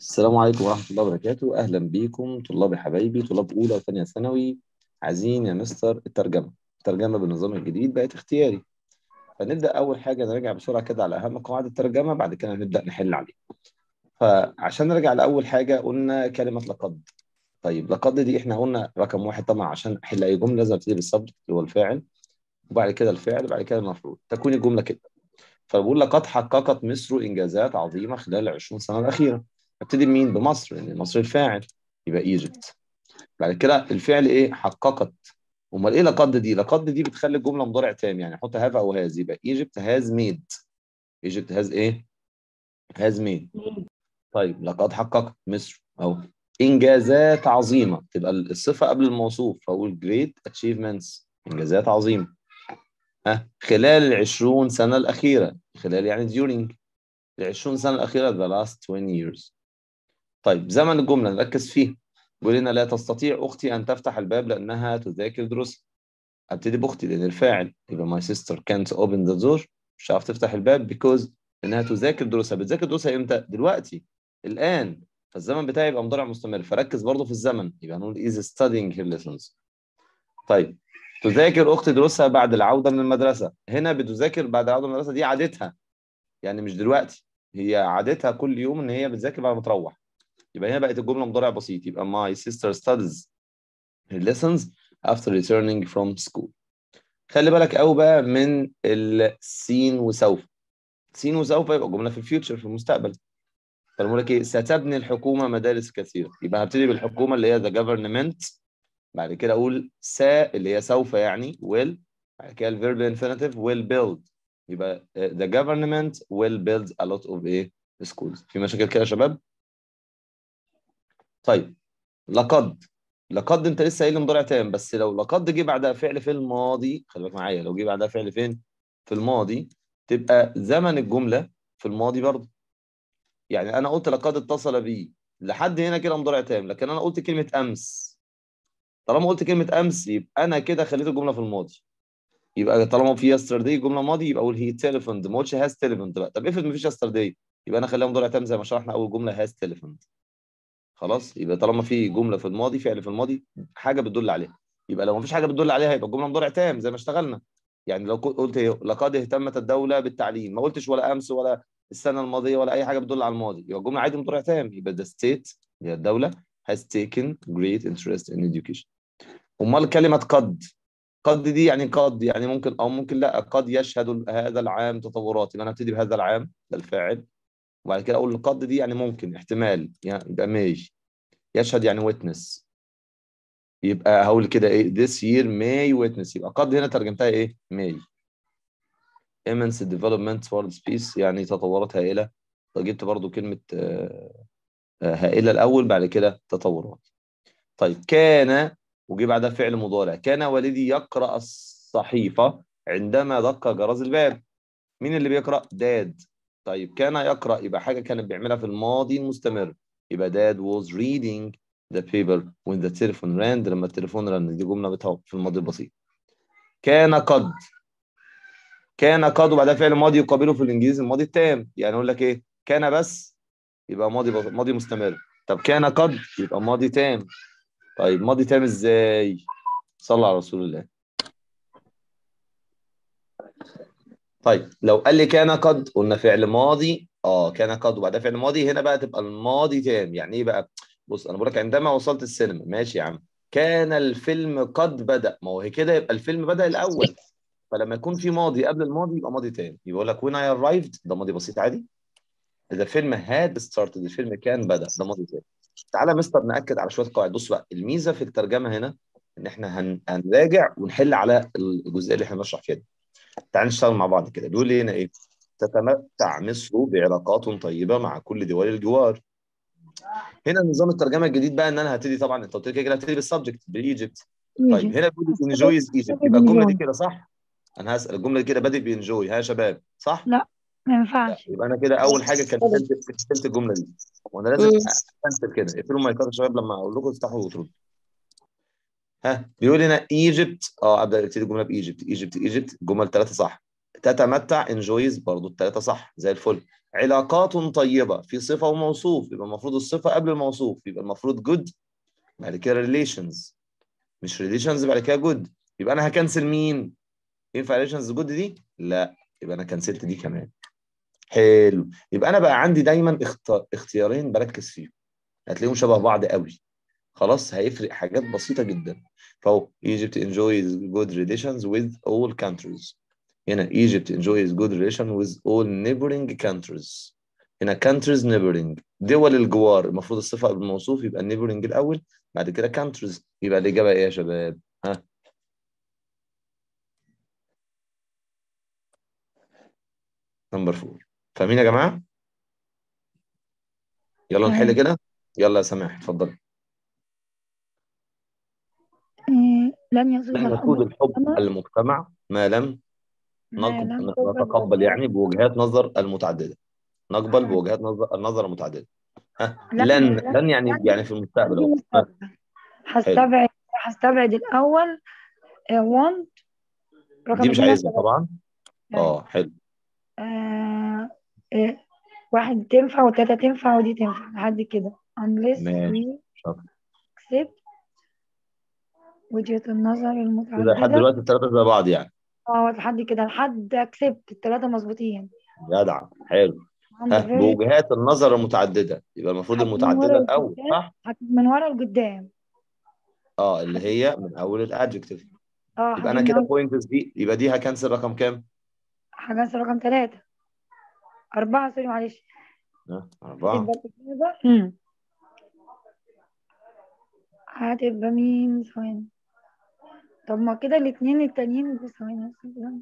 السلام عليكم ورحمة الله وبركاته أهلا بيكم طلاب حبايبي طلاب أولى وثانية ثانوي عايزين يا مستر الترجمة الترجمة بالنظام الجديد بقت اختياري فنبدأ أول حاجة نراجع بسرعة كده على أهم قواعد الترجمة بعد كده نبدأ نحل عليه فعشان نرجع لأول حاجة قلنا كلمة لقد طيب لقد دي احنا قلنا رقم واحد طبعا عشان أحل أي جملة لازم أبتدي بالسبجكت اللي هو الفاعل وبعد كده الفعل وبعد كده المفعول تكون الجملة كده فبقول لقد حققت مصر إنجازات عظيمة خلال ال 20 سنة الأخيرة ابتدي بمين؟ بمصر لان مصر الفاعل يبقى ايجيبت بعد كده الفعل ايه؟ حققت امال ايه لقد دي؟ لقد دي بتخلي الجمله مضارع تام يعني احط هاف او هاز يبقى ايجيبت هاز ميد ايجيبت هاز ايه؟ هاز ميد طيب لقد حققت مصر اهو انجازات عظيمه تبقى الصفه قبل الموصوف فاقول جريت اتشيفمنتس انجازات عظيمه ها خلال ال 20 سنه الاخيره خلال يعني during ال 20 سنه الاخيره the last 20 years طيب زمن الجمله نركز فيه بيقول لنا لا تستطيع اختي ان تفتح الباب لانها تذاكر دروسها ابتدي باختي لان الفاعل يبقى my sister can't open the door مش هتعرف تفتح الباب because انها تذاكر دروسها بتذاكر دروسها امتى دلوقتي الان فالزمن بتاعي يبقى مضارع مستمر فركز برضه في الزمن يبقى نقول is studying her lessons طيب تذاكر اختي دروسها بعد العوده من المدرسه هنا بتذاكر بعد العوده من المدرسه دي عادتها يعني مش دلوقتي هي عادتها كل يوم ان هي بتذاكر بعد ما تروح يبقى هنا بقت الجمله مضارع بسيط يبقى my sister studies her lessons after returning from school خلي بالك قوي بقى من السين وسوف سين وسوف يبقى جمله في الفيوتشر في المستقبل فبقول لك ايه ستبني الحكومه مدارس كثيره يبقى هبتدي بالحكومه اللي هي the government بعد كده اقول سا اللي هي سوف يعني will بعد كده الفيرب infinitive will build يبقى the government will build a lot of ايه schools في مشاكل كده يا شباب طيب لقد لقد انت لسه قايل لي مضارع تام بس لو لقد جه بعدها فعل في الماضي خلي بالك معايا لو جه بعدها فعل فين في الماضي تبقى زمن الجمله في الماضي برضه يعني انا قلت لقد اتصل بي لحد هنا كده مضارع تام لكن انا قلت كلمه امس طالما قلت كلمه امس يبقى انا كده خليت الجمله في الماضي يبقى طالما في yesterday جمله ماضي يبقى اقول هي telephoned ما قلتش has telephoned بقى طب افرض مفيش yesterday يبقى انا اخليها مضارع تام زي ما شرحنا اول جمله has telephoned خلاص يبقى طالما في جمله في الماضي فعل في الماضي حاجه بتدل عليها يبقى لو مفيش حاجه بتدل عليها يبقى الجمله مضارع تام زي ما اشتغلنا يعني لو قلت لقد اهتمت الدوله بالتعليم ما قلتش ولا امس ولا السنه الماضيه ولا اي حاجه بتدل على الماضي يبقى الجمله عادي مضارع تام يبقى the state اللي هي الدوله has taken great interest in education امال كلمه قد قد دي يعني قد يعني ممكن او ممكن لا قد يشهد هذا العام تطورات يبقى انا ابتدي بهذا العام ده الفاعل وبعد كده اقول قد دي يعني ممكن احتمال يعني يبقى may يشهد يعني witness يبقى هقول كده ايه this year may witness يبقى قد هنا ترجمتها ايه may immense development world peace يعني تطورات هائله فجبت برضو كلمه هائله الاول بعد كده تطورات طيب كان وجي بعدها فعل مضارع كان والدي يقرأ الصحيفة عندما دق جرس الباب مين اللي بيقرأ داد طيب كان يقرأ يبقى حاجة كانت بيعملها في الماضي المستمر يبقى dad was reading the paper when the telephone rang لما التليفون رن دي جملة بتهو في الماضي البسيط كان قد كان قد وبعدها فعل ماضي يقابله في الانجليزي الماضي التام يعني اقول لك ايه كان بس يبقى ماضي ماضي مستمر طب كان قد يبقى ماضي تام طيب ماضي تام ازاي؟ صلى على رسول الله. طيب لو قال لي كان قد قلنا فعل ماضي اه كان قد وبعدها فعل ماضي هنا بقى تبقى الماضي تام يعني ايه بقى؟ بص انا بقول لك عندما وصلت السينما ماشي يا عم كان الفيلم قد بدأ ما هو كده يبقى الفيلم بدأ الأول فلما يكون في ماضي قبل الماضي يبقى ماضي تام يبقى يقول لك when I arrived ده ماضي بسيط عادي إذا فيلم had started الفيلم كان بدأ ده ماضي تام تعالى مستر ناكد على شويه قواعد بص بقى الميزه في الترجمه هنا ان احنا هن... هنراجع ونحل على الجزئيه اللي احنا بنشرح فيها دي تعال نشتغل مع بعض كده بيقول لي هنا ايه تتمتع مصر بعلاقات طيبه مع كل دول الجوار هنا نظام الترجمه الجديد بقى ان انا هبتدي طبعا انت قلت لي كده هبتدي بالسبجكت بالايجيبت طيب هنا بيقول لي انجويز ايجيبت يبقى الجمله دي كده صح انا هسال الجمله دي كده بادئ بانجوي ها يا شباب صح لا ما ينفعش يبقى انا كده اول حاجه كنسلت كنسلت الجمله دي وانا لازم اكنسل كده اقفلوا المايكات يا شباب لما اقول لكم تفتحوا وتردوا ها بيقول هنا ايجيبت اه ابدا ابتدي الجمله بايجيبت ايجيبت ايجيبت الجمل ثلاثه صح تتمتع enjoys برضو الثلاثة صح زي الفل علاقات طيبة في صفة وموصوف يبقى المفروض الصفة قبل الموصوف يبقى المفروض good بعد كده relations مش relations بعد كده good يبقى أنا هكنسل مين؟ ينفع relations good دي؟ لا يبقى أنا كنسلت دي كمان حلو يبقى أنا بقى عندي دايما اخت- اختيارين بركز فيهم هتلاقيهم شبه بعض قوي خلاص هيفرق حاجات بسيطة جدا فهو Egypt enjoys good relations with all countries هنا Egypt enjoys good relations with all neighboring countries هنا countries neighboring دول الجوار المفروض الصفة قبل الموصوف يبقى neighboring الأول بعد كده countries يبقى الإجابة إيه يا شباب؟ ها نمبر 4 فاهمين يا جماعة؟ يلا نحل تمام. كده يلا يا سماح اتفضلي إيه، لن يصيب لن الحب يسود الحب المجتمع المجتمع ما لم ما نقب- لم تقبل نتقبل يعني بوجهات نظر المتعددة نقبل آه. بوجهات نظر النظر المتعددة ها لن- لن لن- لن يعني لن- يعني في المستقبل دي أهو. ها مستقبل هستبعد هستبعد الأول آه، want رقم دي مش اتنين عايزها هستبعد- طبعا اه حلو آه، آه، واحد تنفع وتلاتة تنفع ودي تنفع لحد كده unless ماشي. we شاطر. accept وجهة النظر كده لحد المتعددة دلوقتي الثلاثة زي بعض يعني اه لحد كده لحد accept التلاتة مظبوطين جدع حلو عند ها verb بوجهات النظر المتعددة يبقى المفروض حاجة من المتعددة ورا الأول لقدام. صح؟ هتبقى من ورا لقدام اه اللي هي من أول الادجكتيف اه يبقى أنا هتبقى كده من بوينتس دي يبقى دي هكنسل رقم كام؟ حاجة رقم ثلاثة أربعة سوري معلش ها، أربعة تبقى الإجابة مم. هتبقى مين ثواني طب ما كده الاتنين التانيين يبقوا ثواني بس كده.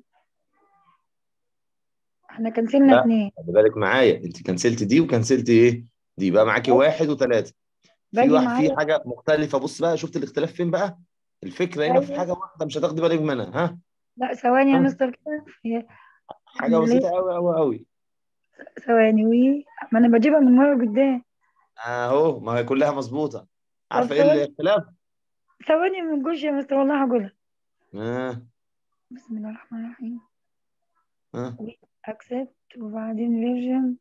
احنا كنسلنا لا. اتنين خلي بالك معايا أنت كنسلت دي وكنسلت إيه؟ دي يبقى معاكي واحد وثلاثة في باقي واحد في معايا حاجة مختلفة بص بقى شفت الاختلاف فين بقى؟ الفكرة هنا في أيوة. حاجة واحدة مش هتاخدي بالك منها ها؟ لا ثواني يا ها. مستر كده هي حاجة بسيطة أوي أوي أوي ثواني وي ما انا بجيبها من ورا لقدام اهو ما هي كلها مظبوطه عارفه طب ايه ثواني. الاختلاف؟ ثواني من جوش يا مستر والله هقولها آه. بسم الله الرحمن الرحيم آه. accept وبعدين version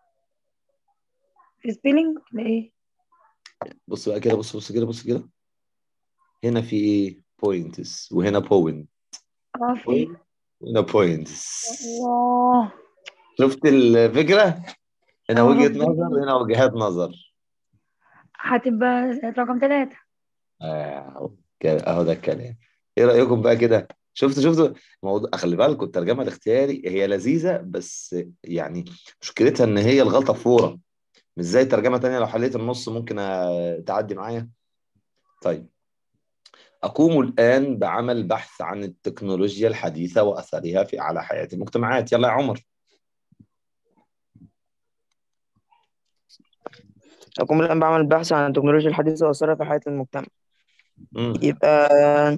في سبيلينج ولا ايه؟ بص بقى كده بص بص كده بص كده هنا في ايه؟ بوينتس وهنا بوينت اه في وهنا بوينتس الله شفت الفكره؟ هنا آه، وجهه ربنا. نظر هنا وجهات نظر هتبقى رقم ثلاثة اهو كده- اهو ده الكلام ايه رايكم بقى كده؟ شفتوا شفتوا موضوع خلي بالكم الترجمه الاختياري هي لذيذه بس يعني مشكلتها ان هي الغلطه فوره مش زي ترجمه تانية لو حليت النص ممكن آه، تعدي معايا طيب أقوم الآن بعمل بحث عن التكنولوجيا الحديثة وأثرها في على حياة المجتمعات يلا يا عمر أقوم الآن بعمل بحث عن التكنولوجيا الحديثة وأثرها في حياة المجتمع مم. يبقى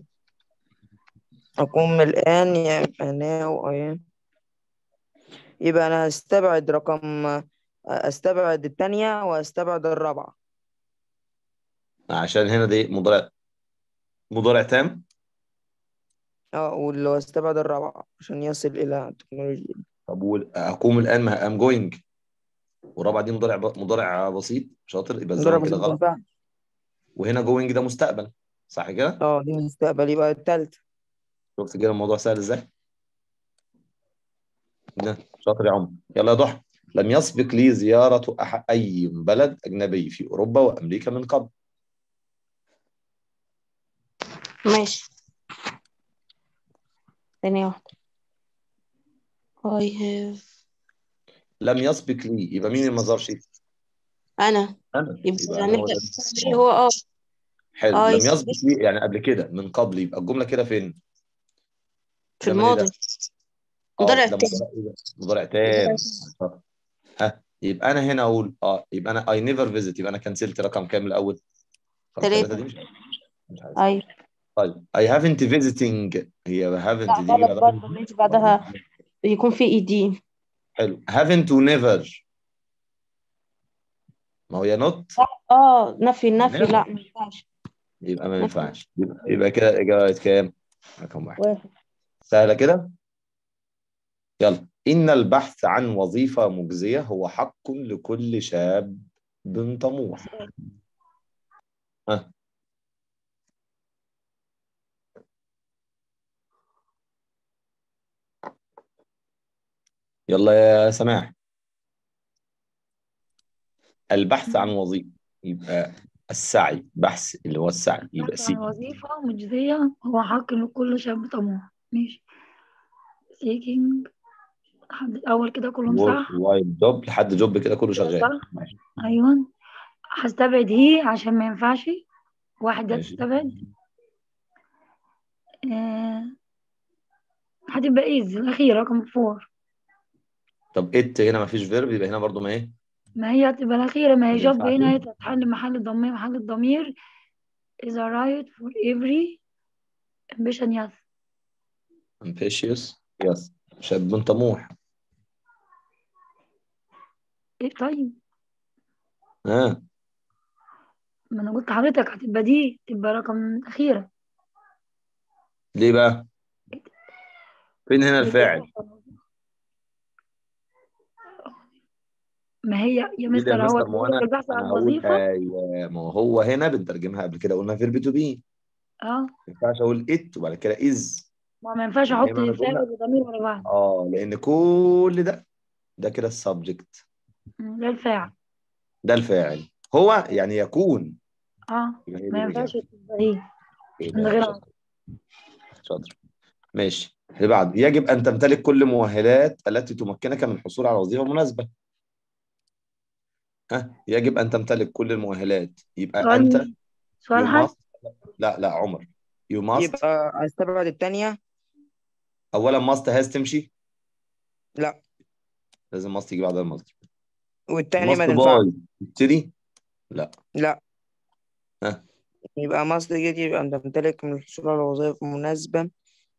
أقوم الآن يبقى now I am يبقى أنا هستبعد رقم أستبعد التانية وأستبعد الرابعة عشان هنا دي مضارع مضارع تام اه واللي هو استبعد الرابعة عشان يصل إلى التكنولوجيا طب وال- أقوم الآن ما أم جوينج والرابعة دي مضارع ب... مضارع بسيط شاطر يبقى الزمن مضارع كده بسيط غلط ينفع وهنا جوينج ده مستقبل صح كده؟ اه دي مستقبل يبقى التالتة شفت كده الموضوع سهل ازاي؟ ده شاطر يا عمر يلا يا ضحى لم يسبق لي زيارة أح... أي بلد أجنبي في أوروبا وأمريكا من قبل ماشي ثانية واحدة I have لم يسبق لي يبقى مين اللي ما ظهرش؟ أنا أنا يبقى يبقى أنا هو هنبدأ ده. اللي هو اه حلو آه، لم يسبق. يسبق لي يعني قبل كده من قبل يبقى الجملة كده فين؟ في زمن إيه ده؟ الماضي اه مضارع ده تام. مضارع إيه ده؟ مضارع تام شاطر. ها يبقى أنا هنا أقول اه يبقى أنا I never visit يبقى أنا كنسلت رقم كام الأول؟ رقم تلاتة. ثلاثة دي مش عايز مش عايز أيوة طيب I haven't visiting هي haven't لا دي غلط بعدها برضه ماشي بعدها يكون في اي دي حلو haven't و never ما هو يا not اه نفي النفي never. لا ما ينفعش يبقى ما نفي. ينفعش يبقى, يبقى كده إجابة كام؟ رقم واحد واحد سهلة كده؟ يلا إن البحث عن وظيفة مجزية هو حق لكل شاب طموح ها يلا يا سماح البحث عن وظيفة يبقى السعي بحث اللي هو السعي يبقى بحث سي عن وظيفة مجزية هو حق لكل شاب طموح ماشي seeking حد أول كده كلهم work صح while job لحد جوب كده كله شغال صح ماشي أيوة هستبعد هي عشان ما ينفعش واحد ده ماشي تستبعد آه، هتبقى إيز الأخير رقم فور طب ات هنا ما فيش فيرب يبقى هنا برضو ما ايه ما هي هتبقى الأخيرة ما هي ما جوب ينفعش هنا هتتحل محل الضمير محل الضمير is a right for every ambition yes ambitious يس شاب طموح إيه طيب ها ما أنا قلت لحضرتك هتبقى دي تبقى رقم الأخيرة ليه بقى فين هنا الفاعل ما هي يا ليه يا مستر هو مستر ما هو بيقول لك انا البحث انا عن هقول وظيفة ايوه ما هو هنا بنترجمها قبل كده قلنا فيرب تو بي اه ما ينفعش اقول ات وبعد كده از ما ما ينفعش لان احط هنا فاعل بنقول وضمير ورا بعض اه لان كل ده ده كده السبجكت مم، ده الفاعل ده الفاعل هو يعني يكون اه يبقى هي دي ما ينفعش الاجابه تبقى هي ايه من ده غير شاطر شاطر ماشي اللي بعد يجب ان تمتلك كل المؤهلات التي تمكنك من الحصول على وظيفه مناسبه ها يجب ان تمتلك كل المؤهلات يبقى سؤال انت مين؟ سؤال you حد must لا لا عمر you must يبقى هستبعد التانية اولا must has تمشي لا لازم must يجي بعدها المصدر والتانية ما must تنفعش buy تشتري لا لا ها يبقى مصدر يجب أن تمتلك من الحصول على وظائف مناسبة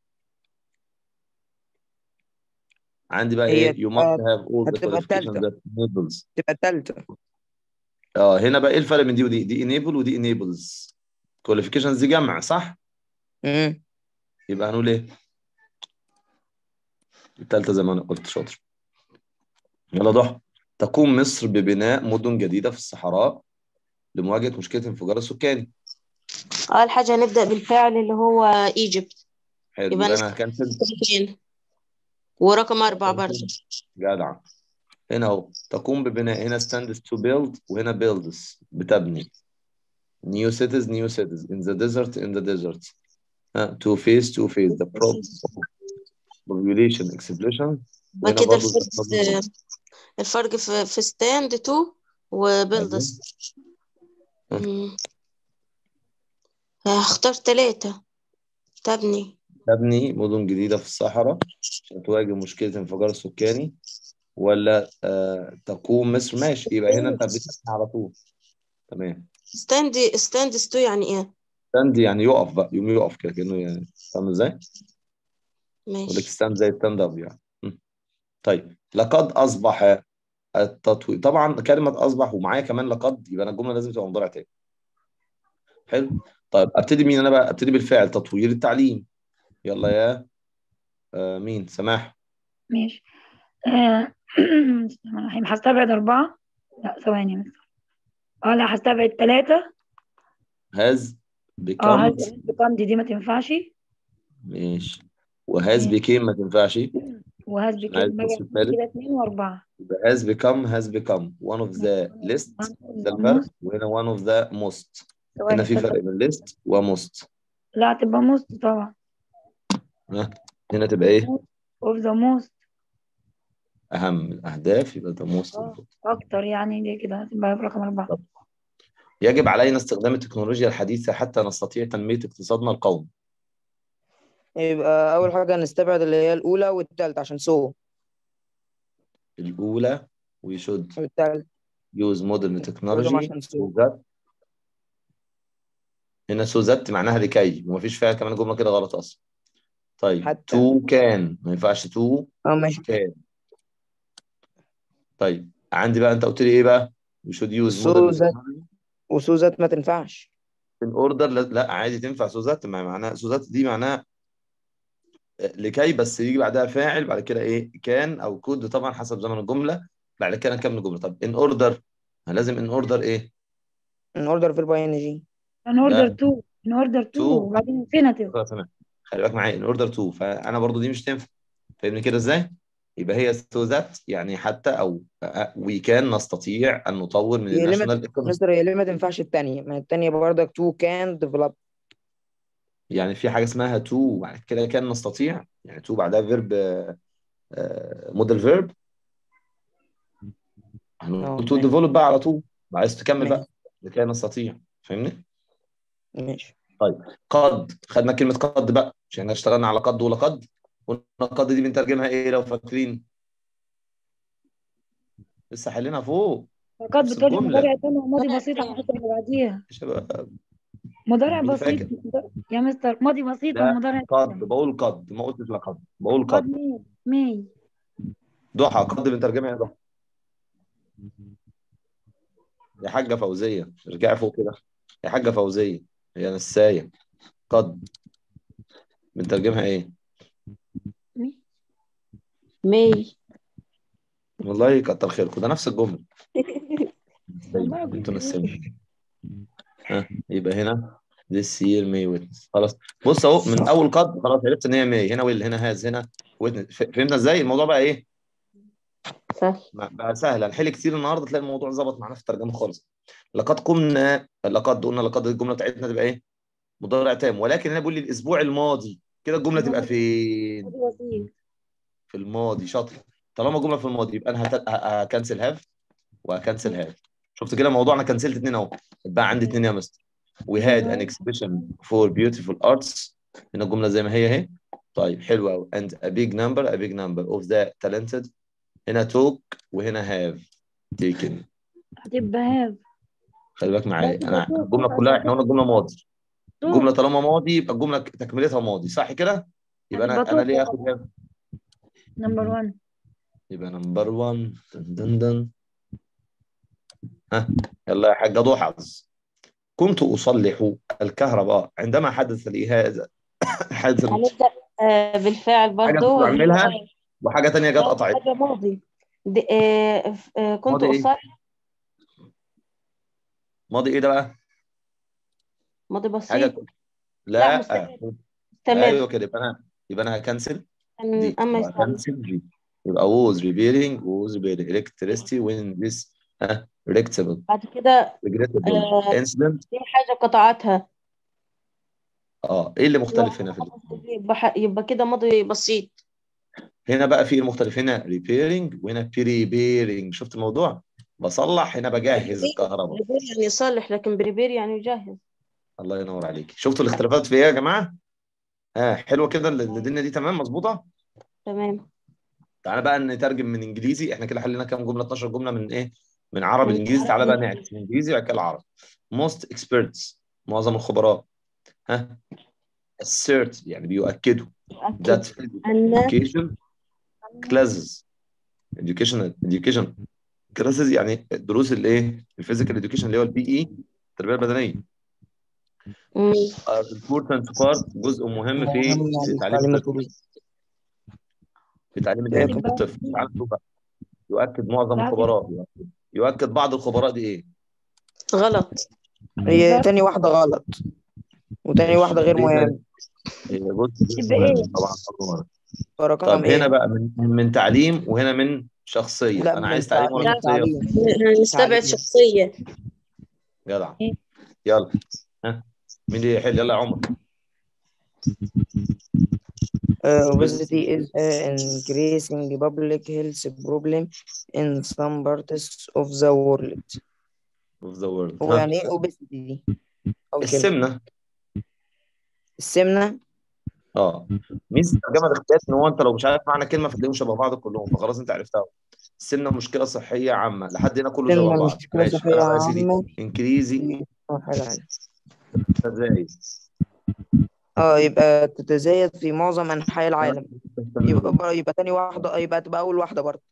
عندي بقى هي ايه you must تبقى have all the هتبقى qualifications التالتة that enables تبقى التالتة اه هنا بقى ايه الفرق بين دي ودي دي enable ودي enables qualifications دي جمع صح مم. يبقى هنقول ايه التالتة زي ما انا قلت شاطر يلا ضحى تقوم مصر ببناء مدن جديدة في الصحراء لمواجهة مشكلة الانفجار السكاني أول حاجة هنبدأ بالفعل اللي هو ايجيبت حلو يبقى يبقى أنا انا هكنسل اثنين ورقم أربعة برضه جدع هنا اهو تقوم ببناء هنا stands to build وهنا builds بتبني new cities new cities in the desert in the desert ها to face to face the problem of population explosion يبقى وهنا كده برضه الفرق الفرق في في ستاند تو وبيلدس أيوة. هختار تلاتة تبني تبني مدن جديدة في الصحراء عشان تواجه مشكلة الانفجار السكاني ولا آه تقوم مصر ماشي يبقى هنا انت بتبني على طول تمام ستاند ستاند تو يعني ايه ستاند يعني يقف بقى يوم يقف كده كأنه يعني فاهم ازاي؟ يقول لك ماشي ستاند زي ستاند اب يعني م. طيب لقد اصبح التطوير طبعا كلمة اصبح ومعايا كمان لقد يبقى انا الجملة لازم تبقى مضارع تاني حلو طيب ابتدي مين انا بقى ابتدي بالفعل تطوير التعليم يلا يا آه مين سماح ماشي آه، بسم الله الرحمن الرحيم هستبعد أربعة لا ثواني بس اه لا هستبعد ثلاثة هاز اه become هز بكام دي دي ما تنفعش ماشي وهاز ماشي. became ما تنفعش وهز عشان عايز بكام بص الثالث كده اتنين وأربعة يبقى has become has become one of the list ده الفرق وهنا one of the most هنا ثواني في استنى. فرق بين list و most لا تبقى موست طبعا ها هنا تبقى ايه اوف ذا موست اهم الاهداف يبقى ده most اه important. أكتر يعني دي كده هتبقى رقم أربعة يجب علينا استخدام التكنولوجيا الحديثة حتى نستطيع تنمية اقتصادنا القومي يبقى أول حاجة نستبعد اللي هي الأولى والتالتة عشان سو الأولى we should والتالتة use modern technology عشان so سو that هنا so that معناها لكي ومفيش فيها كمان جملة كده غلط أصلا طيب حتى. to can ما ينفعش to اه ماشي can طيب عندي بقى أنت قلت لي إيه بقى we should use so modern that technology وسو ذات ما تنفعش in order لا, لا عادي تنفع so that ما معناها so that دي معناها لكي بس يجي بعدها فاعل بعد كده ايه كان او كود طبعا حسب زمن الجمله بعد كده نكمل الجمله طب ان اوردر لازم ان اوردر ايه in order verb ing in order لا. to in order to To. وبعدين infinitive خلاص تمام خلي بالك معايا ان اوردر تو فانا برضو دي مش تنفع فاهمني كده ازاي يبقى هي سو ذات يعني حتى او وي كان نستطيع ان نطور من هي الناشونال ايكونومي مستر هي ليه ما تنفعش التانية ما التانية برضك to can develop يعني في حاجه اسمها تو وبعد كده كان نستطيع يعني تو بعدها فيرب موديل فيرب هنقول تو ماشي. ديفلوب بقى على طول عايز تكمل ماشي. بقى لكي نستطيع فاهمني ماشي قد خدنا كلمه قد بقى عشان اشتغلنا على قد ولا قد قلنا قد دي بنترجمها ايه لو فاكرين لسه حلينها فوق فقط نفس بتقول الجملة. مضارع تاني وماضي بسيط على الحته اللي بعديها يا شباب مضارع مين بسيط فاكر؟ يا مستر ماضي بسيط لا، ومضارع قد تاني. بقول قد ما قلتش لا قد بقول قد قد مي مي ضحى قد بنترجمها يا ضحى يا حاجه فوزيه ارجعي فوق كده يا حاجه فوزيه هي نسايه قد بنترجمها ايه مي مي والله كتر خيركم ده نفس الجمله والله انتوا كنت نسيين ها يبقى هنا this year may witness خلاص بص اهو من اول قد خلاص عرفت ان هي may هنا will هنا هاز هنا witness ف- فهمنا ازاي الموضوع بقى ايه سهل بقى سهل هنحل كتير النهارده تلاقي الموضوع ظبط معانا في الترجمه خالص لقد قمنا لقد قلنا لقد الجمله بتاعتنا تبقى ايه مضارع تام ولكن انا بقول لي الاسبوع الماضي كده الجمله تبقى فين ماضي بسيط في الماضي شاطر طالما جمله في الماضي يبقى انا هت- ه- هكنسل هاف وهكنسل هاف شفت كده الموضوع انا كنسلت اتنين اهو بقى عندي اتنين يا مستر we had an exhibition for beautiful arts هنا الجمله زي ما هي اهي طيب حلوه قوي and a big number a big number of the talented هنا took وهنا have taken هتبقى هاف خلي بالك معايا لا، انا took. الجمله كلها احنا قلنا الجمله ماضي تو. الجمله طالما ماضي يبقى الجمله تكملتها ماضي صح كده يبقى انا هتبقى انا took. ليه اخد have نمبر 1 يبقى نمبر 1 دن دن دن ها يلا يا حاجة ضحى كنت أصلح الكهرباء عندما حدث لي هذا حدث هنبدأ آه، بالفعل حاجة برضو كنت بعملها وحاجة تانية جت لا، قطعت حاجة ماضي د- آه، ف- آه، كنت ماضي إيه؟ أصلي ماضي إيه ده بقى؟ ماضي حاجة بسيط كنت- لا، لا مستمر. أيوه تمام كده يبقى أنا يبقى أنا هكنسل كان دي أما يصلي هكنسل دي يبقى was repairing was repairing electricity when this ها regrettable بعد كده regrettable آه. incident في حاجة قطعتها اه ايه اللي مختلف هنا في ال- يبقى ح- يبقى كده ماضي بسيط هنا بقى في المختلف هنا repairing وهنا preparing شفت الموضوع بصلح هنا بجهز الكهرباء بريبير يعني يصلح لكن بريبير يعني يجهز الله ينور عليك شفتوا الاختلافات في ايه يا جماعه ها حلوه كده الدنيا دي تمام مظبوطه تمام تعالى بقى نترجم من انجليزي احنا كده حلينا كام جمله 12 جمله من ايه من عربي من لانجليزي تعالى بقى عربي. نعكس من انجليزي وبعد كده العربي most experts معظم الخبراء ها assert يعني بيؤكدوا that أكد physical أن education classes educational education classes يعني دروس الايه الفيزيكال education اللي هو البي اي التربيه البدنيه مم. are important part جزء مهم في مهم في يعني تعليم تعليم الطفل الطفل. في تعليم العلم يبقى- الطفل تعال نشوف بقى. يؤكد معظم بعد- الخبراء يؤكد- يؤكد بعض الخبراء دي ايه غلط هي تاني واحدة غلط وتاني واحدة غير ليه مهم بقى؟ هي بص يبقى إيه؟ طبعا أول مرة. فرقم طب ايه هنا بقى من من تعليم وهنا من شخصيه لا انا من عايز تعليم ولا تعليم شخصيه تعليم نستبعد تعليم. شخصية جدع إيه؟ يلا ها مين اللي يحل يلا يا عمر Uh, obesity is an increasing public health problem in some parts of the world. of the world هو ها. يعني ايه obesity دي؟ أو كده. السمنه السمنة اه ميزه الترجمه الاختيارات ان هو انت لو مش عارف معنى كلمه فتلاقيهم شبه بعض كلهم فخلاص انت عرفتها السمنه مشكله صحيه عامه لحد هنا كله شبه السمنة بعض مشكلة ماشي صحية خلاص يا سيدي عامة انكريزي اه حلو عليك. ازاي اه يبقى تتزايد في معظم أنحاء العالم يبقى بر- يبقى تاني واحدة يبقى تبقى أول واحدة برضه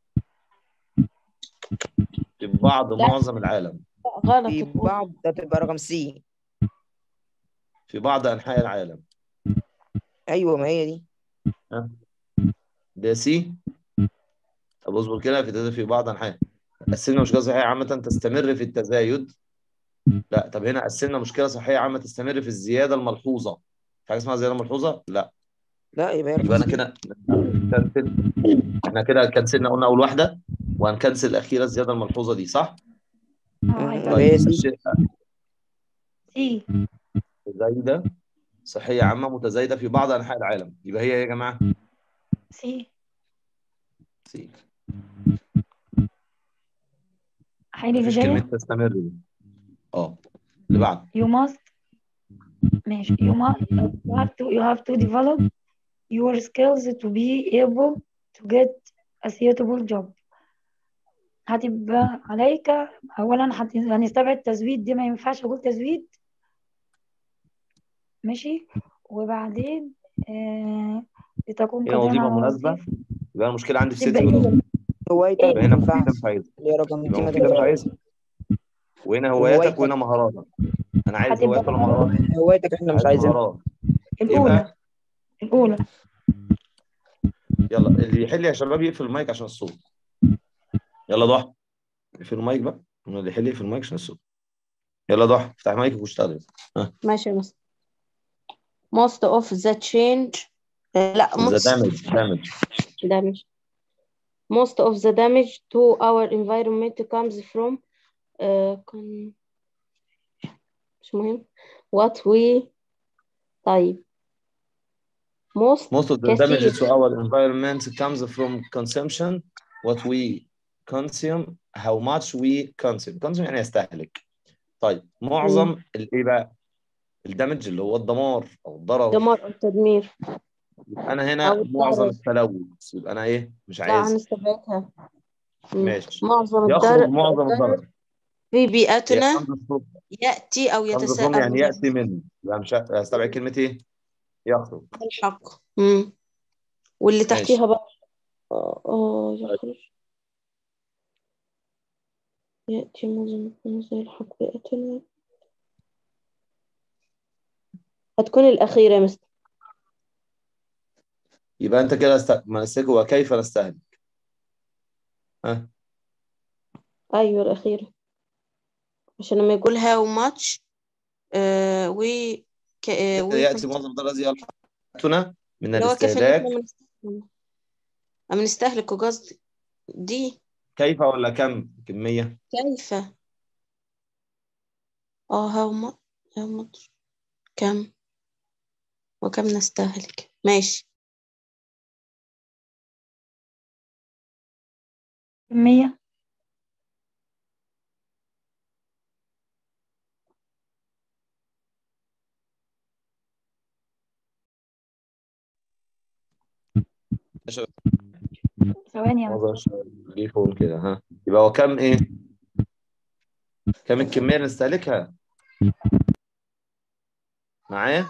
في بعض لا. معظم العالم غلط في بعض ده تبقى رقم سي في بعض انحاء العالم أيوه ما هي دي ها ده سي طب اصبر كده في تزايد في بعض انحاء قسمنا مشكله صحيه عامه تستمر في التزايد لا طب هنا قسمنا مشكله صحيه عامه تستمر في الزياده الملحوظه في حاجه اسمها زياده ملحوظه لا لا يبقى يبقى انا كده كنسل احنا كده كنسلنا قلنا اول واحده وهنكنسل الاخيره الزياده الملحوظه دي صح؟ اه هيبقى طيب. طيب سي. سي متزايده صحيه عامه متزايده في بعض انحاء العالم يبقى هي إيه يا جماعه سي سي حالي مفيش كلمه بداية تستمر دي اه اللي بعد you must ماشي you must you have to you have to develop your skills to be able to get a suitable job هتبقى عليك اولا هت- هنستبعد تزويد دي ما ينفعش اقول تزويد ماشي وبعدين آه لتكون هنا وظيفه قادرا على مناسبه الوظيفة. يبقى المشكله عندي في ست تبقى بلاد إيه؟ هوايتك يبقى ما هنا مفيده تنفعش مش عايزها اللي هي رقم يبقى دي ما مفيده مش تنفعش عايزها وهنا هواياتك وهوايتك وهنا مهاراتك انا عايز هتبقى هوايات ولا مهارات هوايتك احنا مش عايز عايزينها مهارات الأولى يبقى الأولى يلا اللي يحل يا شباب يقفل المايك عشان الصوت يلا ضحى اقفل المايك بقى اللي يحل يقفل المايك عشان الصوت يلا ضحى افتح مايكك واشتغل ماشي يا مستر most of the change آه، لا ذا most دامج دامج damage most of the damage to our environment comes from uh, con- مش مهم what we طيب most most of the كثير. damage to our environment comes from consumption what we consume how much we consume consume يعني يستهلك طيب معظم الايه بقى الدمج اللي هو الدمار او الضرر دمار أو تدمير يبقى انا هنا أو معظم الضرر. التلوث يبقى انا ايه مش لا عايز هنستبعدها مم. ماشي معظم يخرج الضرر معظم الضرر في هي بيئتنا comes from يأتي أو comes from يتساءل يعني ياتي منه يبقى مش هستبعد كلمه ايه يخرج الحق مم. واللي ماشي. تحتيها بقى اه آه، يخرج يأتي معظم زي الحق بيئتنا هتكون الأخيرة يا مستر يبقى انت كده است... منسكه وكيف نستهلك ها أيوة الأخيرة عشان لما يقول how much آه و ك... آه و ياتي معظم الضرر الذي يلحقنا من اللي هو كيف إن الاستهلاك إحنا بنستهلك أما نستهلك قصدي دي كيف ولا كم كميه كيف اه how much how much كم وكم نستهلك ماشي كمية يا شباب ثواني يا معظم الشباب جه فوق كده ها يبقى هو كم ايه كم الكميه اللي نستهلكها معايا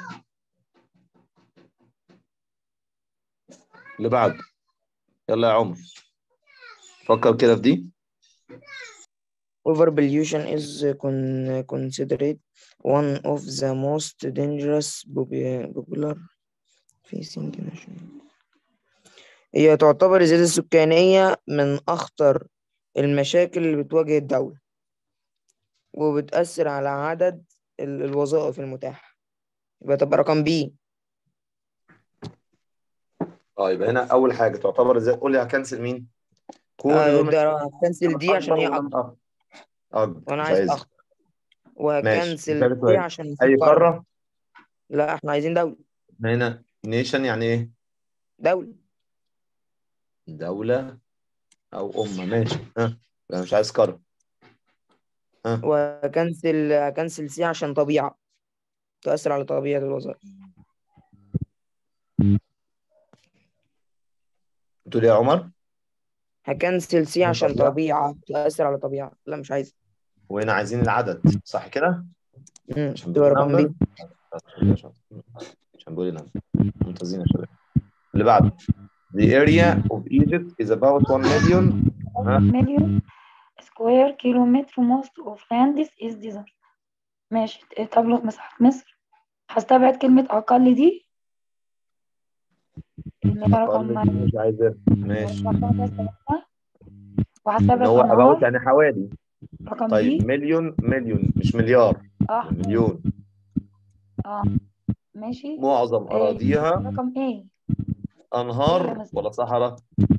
اللي بعده يلا يا عمر فكر كده في دي Overpollution is con- considered one of the most dangerous popu- popular facing nation. هي تعتبر الزيادة السكانية من أخطر المشاكل اللي بتواجه الدولة وبتأثر على عدد ال- الوظائف المتاحة يبقى تبقى رقم بي اه يبقى هنا اول حاجه تعتبر ازاي قول لي هكنسل مين كل آه دول ده هكنسل دي عشان هي أكبر أكتر ولا أكبر وأنا مش عايز عايزها. أخطر وهكنسل ثالث دي سؤال. عشان اي في قارة. قاره لا احنا عايزين دولة هنا نيشن يعني ايه دولة دوله او امه ماشي ها انا مش عايز قاره وهكنسل هكنسل سي عشان طبيعة تؤثر على طبيعة الوظائف بتقول ايه يا عمر هكنسل سي عشان طبيعة. طبيعة تؤثر على طبيعة لا مش عايز وهنا عايزين العدد صح كده مم، عشان تبقى بقول رقم number. بي عشان بقول نمبر ممتازين يا شباب اللي بعده The area of Egypt is about 1 million ها؟ مليون سكوير كيلومتر most of land is desert ماشي تبلغ مساحة مصر هستبعد كلمة أقل دي اللي هي أقل من رقم مش عايزة ماشي وحساب إن هو رقم أباوت ار يعني حوالي رقم طيب بي مليون مليون مش مليار اه مليون اه ماشي معظم إيه، أراضيها رقم ايه أنهار مثلا. ولا صحراء؟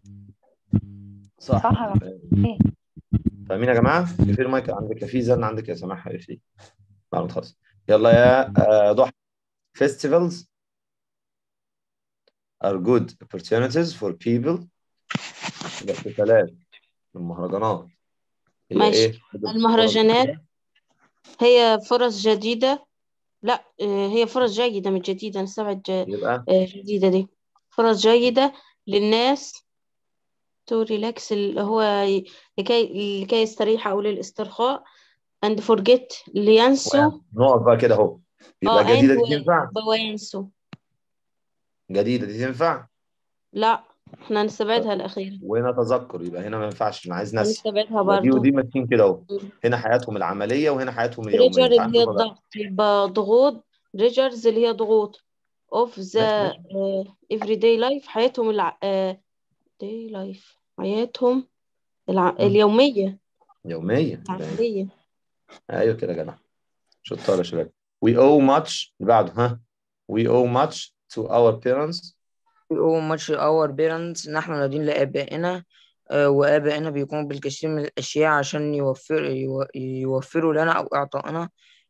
صح صحراء. ايه فاهمين يا جماعة؟ في المايك عندك يا في زن عندك يا سماح يا في معلومات خالص يلا يا آه، ضحى festivals are good opportunities for people الاحتفالات المهرجانات هي ماشي. ايه؟ المهرجانات هي فرص جديدة لا آه، هي فرص جيدة مش جديدة نستبعد ج- يبقى آه، جديدة دي فرص جيدة للناس تو ريلاكس اللي هو ي- لكي لكي يستريح أو للاسترخاء and forget لينسوا نقف بقى كده اهو يبقى اه جديدة and دي تنفع وينسوا جديدة دي تنفع لا احنا هنستبعدها الأخيرة وهنا تذكر يبقى هنا ما ينفعش انا عايز نسي هنستبعدها يبقى دي برضو ودي ماشيين كده اهو مم. هنا حياتهم العملية وهنا حياتهم بريجر اليومية اللي هي تعالوا بقى. الضغط يبقى ضغوط بريجرز اللي هي ضغوط of the ماشي، uh, everyday life حياتهم الع... uh, day life حياتهم الع... مم. اليومية يومية العملية ايوه كده يا جدع شطار يا شباب we owe much اللي بعده ها we owe much to our parents We owe much our parents نحن نادين لآبائنا آه، وآبائنا بيقوموا بالكثير من الأشياء عشان يوفر يو- يوفروا لنا أو إعطائنا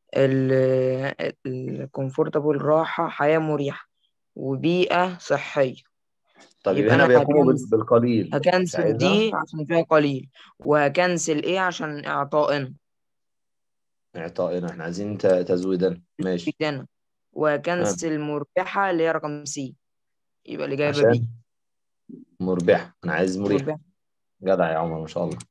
الكومفورتابل راحة حياة مريحة وبيئة صحية طب يبقى هنا أنا بيقوموا بال- هكنسل بالقليل مش هكنسل عايزها دي عشان فيها قليل وهكنسل إيه عشان إعطائنا اعطائنا احنا عايزين ت- تزويدا ماشي بيتنا وهكنسل مربحة اللي هي رقم سي يبقى الإجابة عشان بي مربح انا عايز مريح مربحة جدع يا عمر ما شاء الله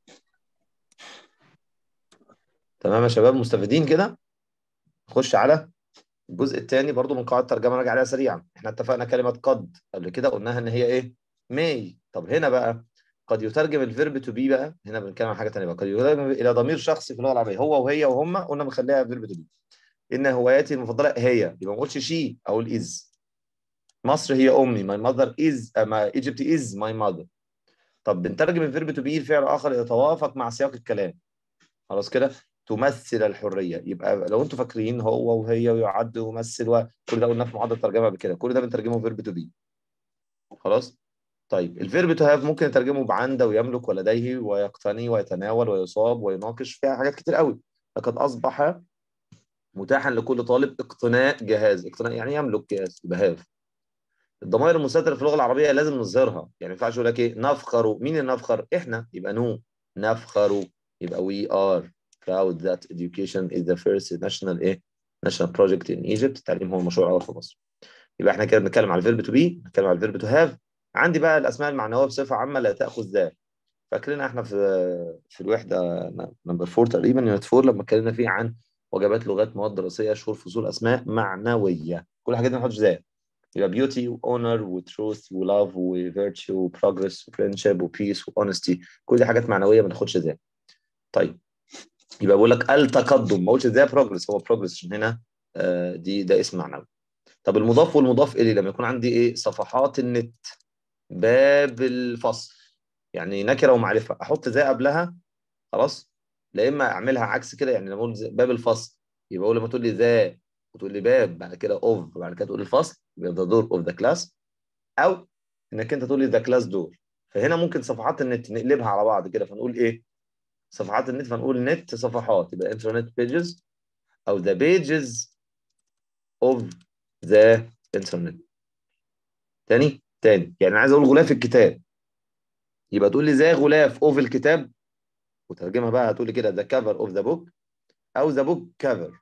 تمام يا شباب مستفيدين كده نخش على الجزء الثاني برضو من قواعد الترجمه راجع عليها سريعا احنا اتفقنا كلمه قد قبل كده قلناها ان هي ايه may طب هنا بقى قد يترجم الفيرب تو بي بقى هنا بنتكلم عن حاجه ثانيه بقى قد يترجم الى ضمير شخصي في اللغه العربيه هو وهي وهم قلنا بنخليها فيرب تو بي ان هواياتي المفضله هي يبقى ما اقولش شي اقول از مصر هي امي my mother is uh, my Egypt is my mother طب بنترجم الفيرب تو بي لفعل اخر يتوافق مع سياق الكلام خلاص كده تمثل الحريه يبقى لو انتوا فاكرين هو وهي ويعد ويمثل وكل ده قلناه في معادله الترجمه قبل كده كل ده بنترجمه فيرب تو بي خلاص طيب الفيرب تو هاف ممكن نترجمه بعند ويملك ولديه ويقتني ويتناول ويصاب ويناقش فيها حاجات كتير قوي لقد اصبح متاحا لكل طالب اقتناء جهاز اقتناء يعني يملك جهاز يبقى هاف الضمائر المستترة في اللغة العربية لازم نظهرها يعني ما ينفعش اقول لك ايه نفخر مين اللي نفخر احنا يبقى نو نفخر يبقى we are proud that education is the first national ايه national project in Egypt التعليم هو المشروع الأول في مصر يبقى احنا كده بنتكلم على الفيرب تو بي بنتكلم على الفيرب تو هاف عندي بقى الأسماء المعنوية بصفة عامة لا تأخذ ذا فاكرين احنا في في الوحدة نمبر 4 تقريبا يونت 4 لما اتكلمنا فيه عن وجبات لغات مواد دراسية شهور فصول أسماء معنوية كل الحاجات دي ما نحطش ذا يبقى بيوتي واونر وتروث ولاف وفيرتشو وبروجرس وفريندشيب وبيس واونستي كل دي حاجات معنويه ما ناخدش ذا طيب يبقى بقول لك التقدم ما قلتش ذا بروجرس هو بروجرس عشان هنا آه، دي ده اسم معنوي طب المضاف والمضاف اليه لما يكون عندي ايه صفحات النت باب الفصل يعني نكره ومعرفه احط ذا قبلها خلاص لا اما اعملها عكس كده يعني لما اقول ذا- باب الفصل يبقى اول ما تقول لي ذا وتقول لي باب بعد كده اوف بعد كده تقول الفصل يبقى ذا دور اوف ذا كلاس او انك انت تقول لي ذا كلاس دور فهنا ممكن صفحات النت نقلبها على بعض كده فنقول ايه صفحات النت فنقول نت صفحات يبقى انترنت بيجز او ذا بيجز اوف ذا انترنت تاني تاني يعني عايز اقول غلاف الكتاب يبقى تقول لي زي غلاف اوف الكتاب وترجمها بقى هتقول لي كده ذا كفر اوف ذا بوك او ذا بوك كفر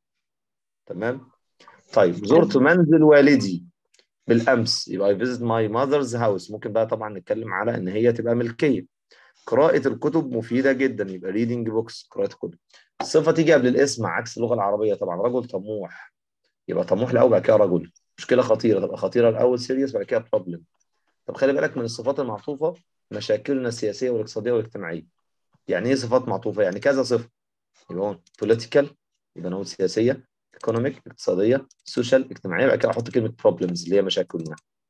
تمام طيب زرت منزل والدي بالامس يبقى I visit my mother's house ممكن بقى طبعا نتكلم على ان هي تبقى ملكيه قراءة الكتب مفيدة جدا يبقى reading books قراءة الكتب الصفة تيجي قبل الاسم عكس اللغة العربية طبعا رجل طموح يبقى طموح الأول بعد كده رجل مشكلة خطيرة تبقى خطيرة الأول سيريس بعد كده problem طب خلي بالك من الصفات المعطوفة مشاكلنا السياسية والاقتصادية والاجتماعية يعني ايه صفات معطوفة يعني كذا صفة يبقى هون political يبقى نقول سياسية economic اقتصادية social اجتماعية بعد كده أحط كلمة problems اللي هي مشاكلنا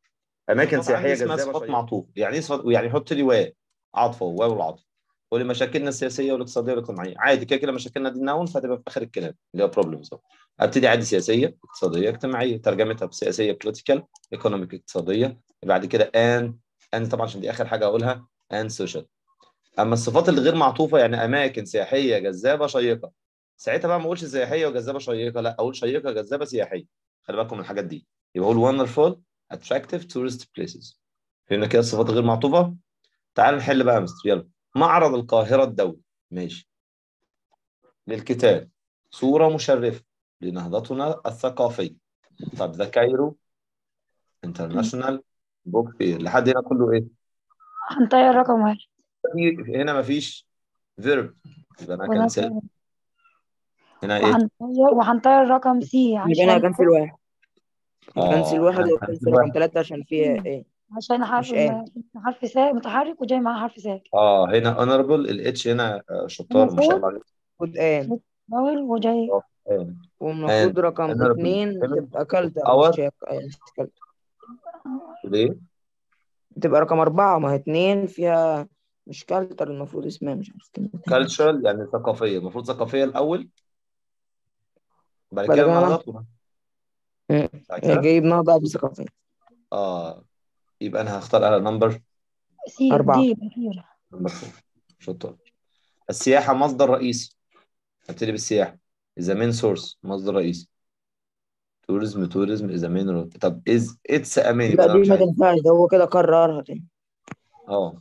اماكن طب سياحيه عندي اسمها جذابه صفات صفات معطوف يعني ايه صفات يعني حط لي واو عطفه واو العطف تقول لي مشاكلنا السياسيه والاقتصاديه والاجتماعيه عادي كده كده مشاكلنا دي نون فهتبقى في اخر الكلام اللي هو بروبلمز ابتدي عادي سياسيه اقتصاديه اجتماعيه ترجمتها بسياسيه بوليتيكال ايكونوميك اقتصاديه بعد كده ان ان طبعا عشان دي اخر حاجه اقولها ان سوشيال اما الصفات اللي غير معطوفه يعني اماكن سياحيه جذابه شيقه ساعتها بقى ما اقولش سياحيه وجذابه شيقه لا اقول شيقه جذابه سياحيه خلي بالكم من الحاجات دي يبقى اقول wonderful attractive tourist places فهمنا كده الصفات غير معطوفه تعال نحل بقى يا مستر يلا معرض القاهره الدولي ماشي للكتاب صوره مشرفه لنهضتنا الثقافيه طب ذا كايرو انترناشونال بوك فير لحد هنا كله ايه هنطير رقم واحد في- هنا مفيش فيرب يبقى انا وهنطير كنسل هنا ايه وهنطير وهنطير رقم سي يبقى انا عشان هكنسل واحد آه، هكنسل واحد هنكنسل وهكنسل واحد. رقم ثلاثة عشان فيها ايه عشان حرف مش آن. حرف سا متحرك وجاي معاه حرف ساكن اه هنا honorable الاتش هنا آه، شطار ما شاء الله عليك المفروض ان باول وجاي آه. والمفروض رقم honorable اتنين seven تبقى كالتر hour. مش هي- مش كالتر ليه؟ تبقى رقم أربعة ما هي اتنين فيها مش كالتر المفروض اسمها مش عارف كلمة تانية. cultural يعني ثقافية المفروض ثقافية الأول بعد بعد كده كده نهضتنا مم. بعد كده جايب نهضة قبل ثقافية اه يبقى أنا هختار على نمبر سي أربعة. دي الأخيرة نمبر فور شطار السياحة مصدر رئيسي هبتدي بالسياحة is the main source مصدر رئيسي tourism tourism is the main road طب is it's a main يبقى لا أنا دي مش ما عايز تنفعش ده هو كده كررها تاني اه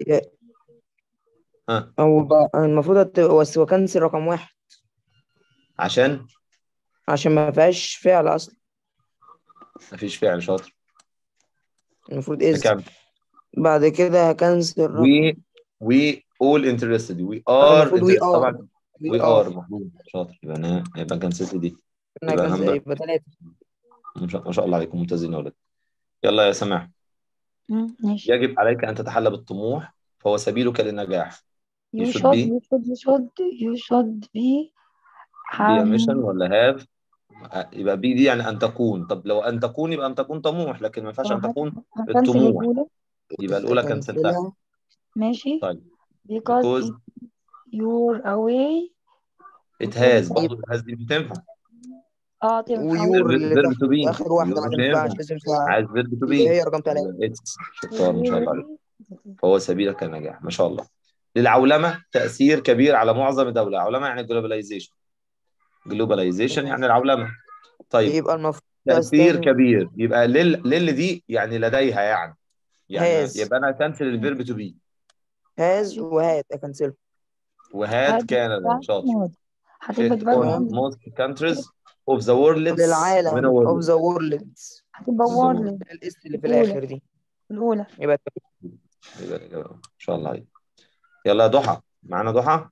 ها أو بقى المفروض هت- بس هو كنسل رقم واحد عشان عشان ما فيهاش فعل أصلا مفيش فعل شاطر المفروض إز نكمل بعد كده هكنسل رقم we we all interested we are المفروض we interested. are. طبعا we we are. are المفروض شاطر يبقى انا يبقى كنسلت دي أنا يبقى هكنسل number- يبقى ثلاثة ما شاء ما شاء الله عليكم ممتازين يا ولد يلا يا سماح مم، ماشي يجب عليك ان تتحلى بالطموح فهو سبيلك للنجاح you should should be- you should you should you should be be a هم- mission ولا have يبقى بي دي يعني ان تكون طب لو ان تكون يبقى ان تكون طموح لكن ما ينفعش ان تكون هكنسل الطموح. الأولى يبقى الاولى كنسلتها هكنسلها. ماشي طيب because because you're away it has برضه it has دي بتنفع اه تنفع ويور verb اللي verb تحت to be آخر واحدة ما يور تنفعش ينفع. لازم فيها عايز verb to اللي be هي رقم ثلاثة it's شطار ما شاء الله عليك فهو سبيلك للنجاح ما شاء الله للعولمه تاثير كبير على معظم الدوله عولمه يعني جلوباليزيشن جلوباليزيشن يعني العولمه طيب يبقى المفروض تاثير أستخدم- كبير يبقى لل لل دي يعني لديها يعني يعني has. يبقى انا كنسل الفيرب تو بي هاز وهات أكنسله وهات هاد كندا شاطر هتبقى fit تبقى on most countries of the world للعالم من of world the world هتبقى the وورلد الاس اللي في الأولى. الآخر دي الأولى يبقى يبقى الإجابة. ان شاء الله عليك يلا يا ضحى معانا ضحى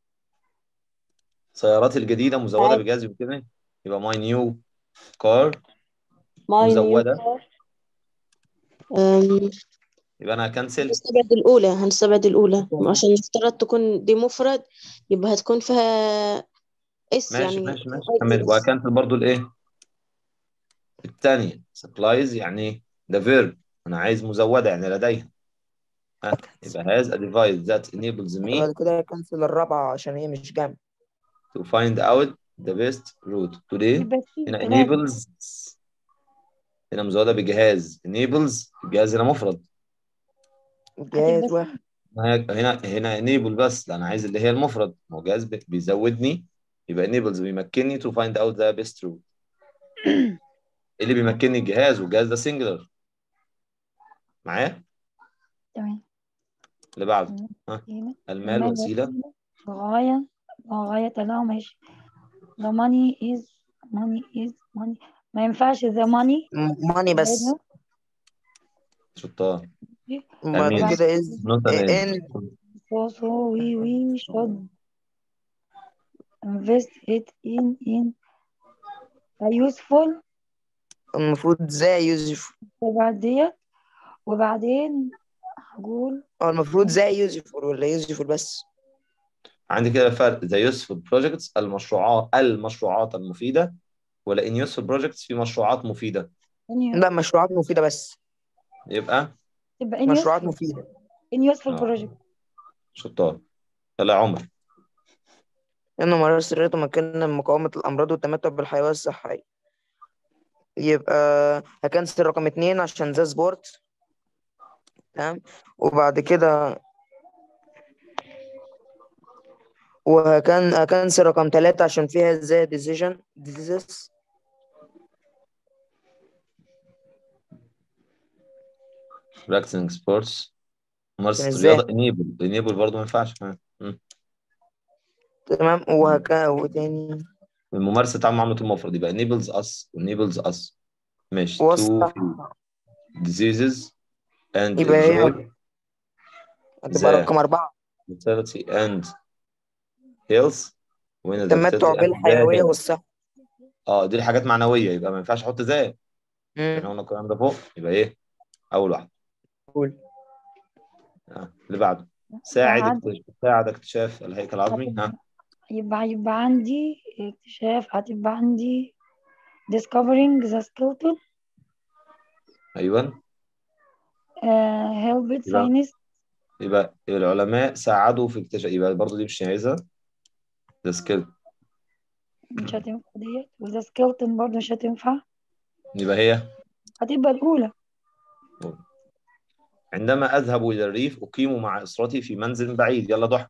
سياراتي الجديده مزوده أيوة. بجهاز يمكنني يبقى ماي نيو كار my new مزودة. car. أم، يبقى انا هكنسل هنستبعد الأولى هنستبعد الأولى عشان افترض تكون دي مفرد يبقى هتكون فيها اس ماشي يعني ماشي ماشي كمل وهكنسل برضو الايه الثانيه سبلايز يعني ده فيرب انا عايز مزوده يعني لديها ها يبقى has a device that enables me بعد كده كنسل الرابعة عشان هي مش جامد to find out the best route today يبقى سي هنا ثلاثة. enables هنا مزودة بجهاز enables الجهاز هنا مفرد جهاز بس- واحد هنا هنا هنا enable بس لا انا عايز اللي هي المفرد ما هو جهاز بي- بيزودني يبقى enables بيمكنني to find out the best route إيه اللي بيمكنني الجهاز والجهاز ده singular معايا تمام اللي بعده هنا المال المال وسيلة غاية غاية له ماشي the money is money is money ما ينفعش the money ماني بس زائدها. شطار وبعد أمين. كده از not an ان end. so so we we should invest it in in a useful المفروض ذا يوسف وبعدين وبعدين هقول او المفروض ذا يوسف ولا يوسف بس عندي كده فرق the useful projects المشروعات المشروعات المفيدة ولا in useful projects في مشروعات مفيدة يعني لا مشروعات مفيدة بس يبقى تبقى in مشروعات useful مفيدة in useful آه. project شطار يلا يا عمر إن ممارسة الرياضة مكان من مقاومة الأمراض والتمتع بالحياة الصحية يبقى هكنسل رقم اتنين عشان ده سبورت تمام وبعد كده وهكن هكنسل رقم تلاتة عشان فيها زي decision diseases practicing sports ممارسة كان إزاي؟ الرياضة enable enable برضه ما ينفعش ها. مم. تمام وهك وتاني الممارسة تعمل معاملة المفرد يبقى enables us enables us ماشي وصح to diseases and يبقى هي enjoy هتبقى the رقم أربعة vitality and health وين التمتع بالحيوية والصحة اه دي الحاجات معنوية يبقى ما ينفعش احط ذا مم. احنا قلنا الكلام ده فوق يبقى ايه اول واحد قول آه. اللي بعده ساعد بعد- اكتشاف ساعد اكتشاف الهيكل العظمي ها يبقى يبقى عندي اكتشاف هتبقى عندي discovering the skeleton ايوه uh, helped يبقى- scientists يبقى العلماء ساعدوا في اكتشاف يبقى برضه دي مش عايزها ده سكيل مش هتنفع ديت وذا skeleton برضه مش هتنفع يبقى هي هتبقى الأولى عندما أذهب إلى الريف أقيم مع أسرتي في منزل بعيد يلا ضحى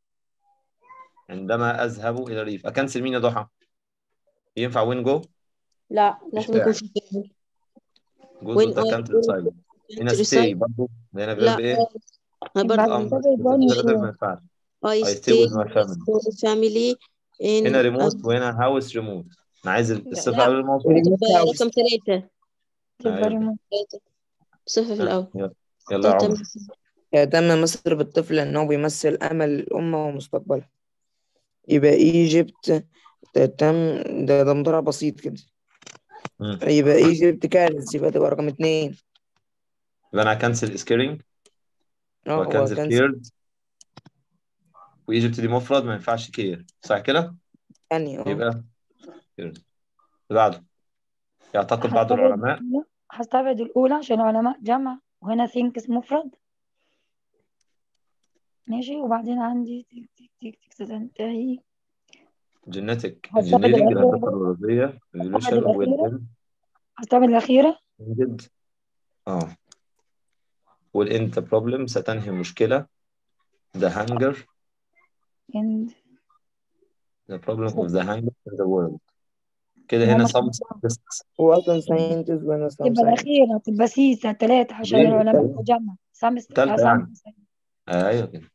عندما أذهب إلى الريف أكنسل مين يا ضحى ينفع وين جو لا لازم داعي. يكون في فعل. جزء وين ده آه، كانت وين- سايلنت هنا Entry ستي side. برضه هنا لا فيرب إيه آه، برضه يبقى آه، هتبقى بس البون كده شو ما ينفعش I I stay stay with my family. with family in هنا ريموت وهنا هاوس ريموت أنا عايز الصفة لا. قبل الموصول تبقى رقم ثلاثة تبقى أيوة. ريموت صفة في الأول يلا يلا يا عمر يهتم مصر بالطفل لأنه بيمثل أمل الأمة ومستقبلها يبقى إيجيبت تهتم ده ده مضارع بسيط كده مم. يبقى إيجيبت كارث يبقى تبقى رقم اتنين يبقى أنا هكنسل سكيرنج اه وهكنسل وكان كيرد وإيجيبت دي مفرد ما ينفعش كير صح كده؟ ثاني اه يبقى كيرد اللي بعده يعتقد بعض هستبعد العلماء الأولى- هستبعد الأولى عشان علماء جمع وهنا thinkس مفرد ماشي وبعدين عندي تك تك تك تك ستنتهي جينيتك هستبعد انجينيرنج الأخيرة الهندسة الوراثية evolution الأخيرة. will هستبعد الأخيرة end اه will end the problem ستنهي المشكلة the hunger and the problem of the hunger in the world كده هو هنا مش some مفهوم. scientists وأصلا ساينتست وأنا تبقى ساينتست الأخيرة تبقى سيسة تلاتة عشان ليه؟ العلماء جمع سامس تالتة سامس ايوه كده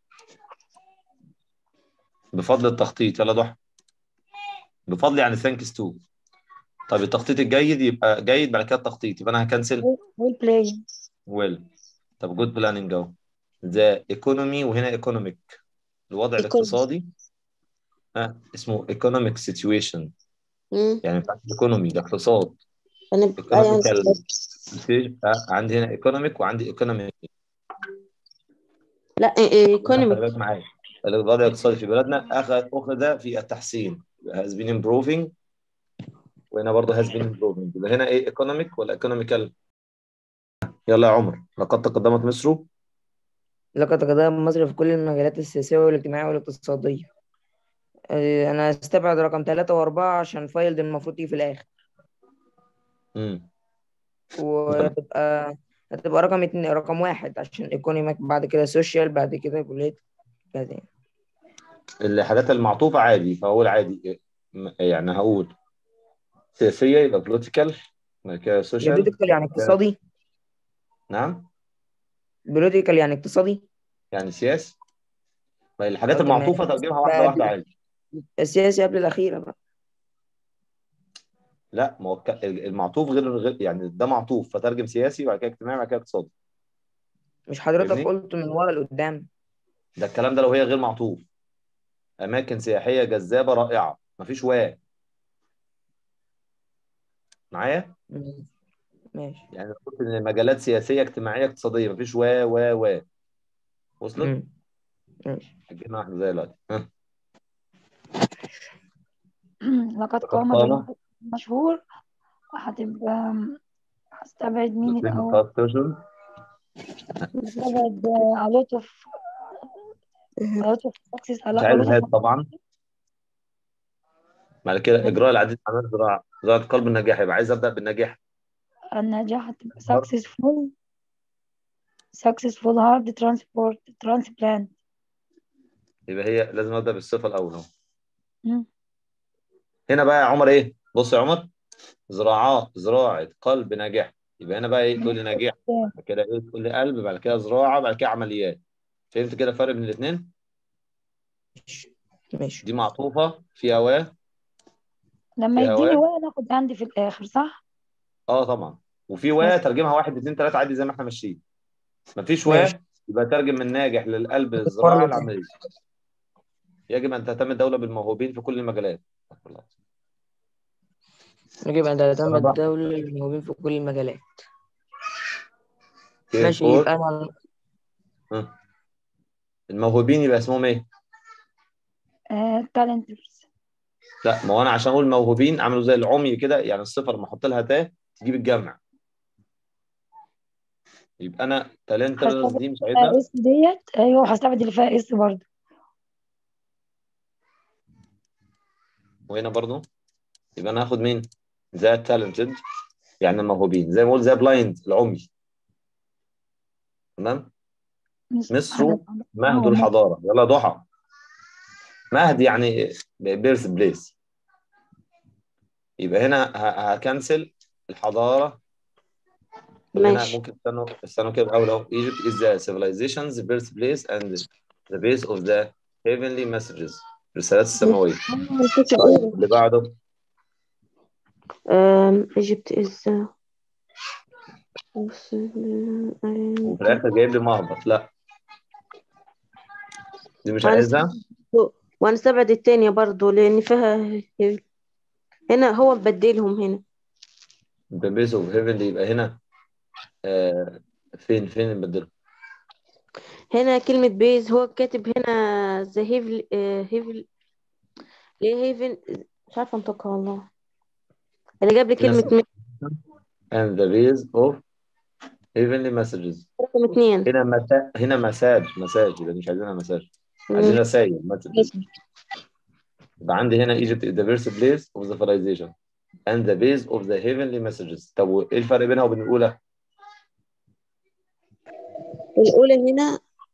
بفضل التخطيط يلا ضحى بفضل يعني thanks to طيب التخطيط الجيد يبقى جيد بعد كده التخطيط يبقى انا هكنسل ويل بلاي well طب good planning اهو the economy وهنا economic الوضع Economy. الاقتصادي ها اسمه economic situation مم. يعني بتاعت economy ده اقتصاد هنبقى يعني economical آه، عندي هنا economic وعندي economic لا خلي ايكونومي بالك معايا الوضع الاقتصادي في بلدنا اخذ اخذ في التحسين has been improving وهنا برضه has been improving يبقى هنا ايه economic ولا economical يلا يا عمر لقد تقدمت مصر لقد تقدم مصر في كل المجالات السياسية والاجتماعية والاقتصادية آه، أنا هستبعد رقم ثلاثة وأربعة عشان فايل دي المفروض تيجي في الآخر امم وهتبقى هتبقى رقم اتنين رقم واحد عشان ايكونوميك بعد كده سوشيال بعد كده بوليت كده يعني. الحاجات المعطوفة عادي فهقول عادي يعني هقول سياسية يبقى political بعد كده social بوليتيكال يعني اقتصادي نعم بوليتيكال يعني اقتصادي يعني سياسي ما الحاجات آه، تمام. المعطوفة ترجمها واحدة بعد- واحدة عادي السياسي قبل الأخيرة بقى لا ما هو الك- المعطوف غير غير يعني ده معطوف فترجم سياسي وبعد كده اجتماعي وبعد كده اقتصادي مش حضرتك فاهمني؟ قلت من ورا لقدام ده الكلام ده لو هي غير معطوف أماكن سياحية جذابة رائعة مفيش وا معايا؟ مم. ماشي يعني قلت إن مجالات سياسية اجتماعية اقتصادية مفيش وا وا وا وصلت؟ مم. ماشي هتجينا واحدة زي دلوقتي ها لقد لقد قام قام بالموقف المشهور هتبقى هستبعد مين مسلم الأول فاسترجن استبعد uh, a lot of a lot of success a مش lot, a عايز lot هاد of طبعا بعد كده اجراء العديد من اعمال الزراعه زراعه قلب النجاح يبقى عايز ابدا بالنجاح النجاح هتبقى successful successful hard transport transplant يبقى هي لازم ابدا بالصفه الاول اهو مم. هنا بقى يا عمر ايه بص يا عمر زراعات زراعه قلب نجاح يبقى هنا بقى ايه تقول لي نجاح بعد كده ايه تقول لي قلب بعد كده زراعه بعد كده عمليات فهمت كده الفرق بين الاثنين ماشي دي معطوفه فيها و لما فيها يديني و وانا اخد عندي في الاخر صح اه طبعا وفي و بس. ترجمها واحد اثنين ثلاثه عادي زي ما احنا ماشيين مفيش و ماشي. يبقى ترجم من ناجح للقلب مرة الزراعه تاني. العمليه يجب ان تهتم الدوله بالموهوبين في كل المجالات يجب أن تهتم طبعا. الدولة بالموهوبين في كل المجالات كيف ماشي فور؟ يبقى أنا ها. الموهوبين يبقى اسمهم ايه؟ آه talenters لا ما هو انا عشان اقول موهوبين عملوا زي العمي كده يعني الصفر لما احط لها تاء تجيب الجمع يبقى انا تالنترز دي مش عايزها اس ديت ايوه هستبعد اللي فيها اس برضه وهنا برضو يبقى انا هاخد مين؟ ذا تالنتد يعني الموهوبين زي ما اقول ذا بلايند العمي تمام؟ مصر مهد الحضاره يلا ضحى مهد يعني بيرث بليس يبقى هنا ه- هكنسل الحضاره طب هنا ماشي ممكن استنوا استنوا كده الاول اهو Egypt is the civilization's birthplace and the base of the heavenly messages الرسالات السماويه طيب اللي بعده um, Egypt is وفي الاخر جايب لي مهبط لا دي مش وأنا عايزها وهنستبعد التانية برضو لأن فيها هنا هو بدلهم هنا the base of heavenly يبقى هنا آه فين فين نبدله هنا كلمة بيز هو كاتب هنا ذا هيفل هيفل ليه هيفن مش عارفة انطقها والله اللي جاب لي هنا كلمة and the base of heavenly messages رقم اتنين هنا مسا... هنا مساج مساج يبقى مش عايزينها مساج عايزين رسائل messages يبقى عندي هنا Egypt is the birthplace of the civilization and the base of the heavenly messages طب وايه الفرق بينها وبين الاولى؟ الأولى هنا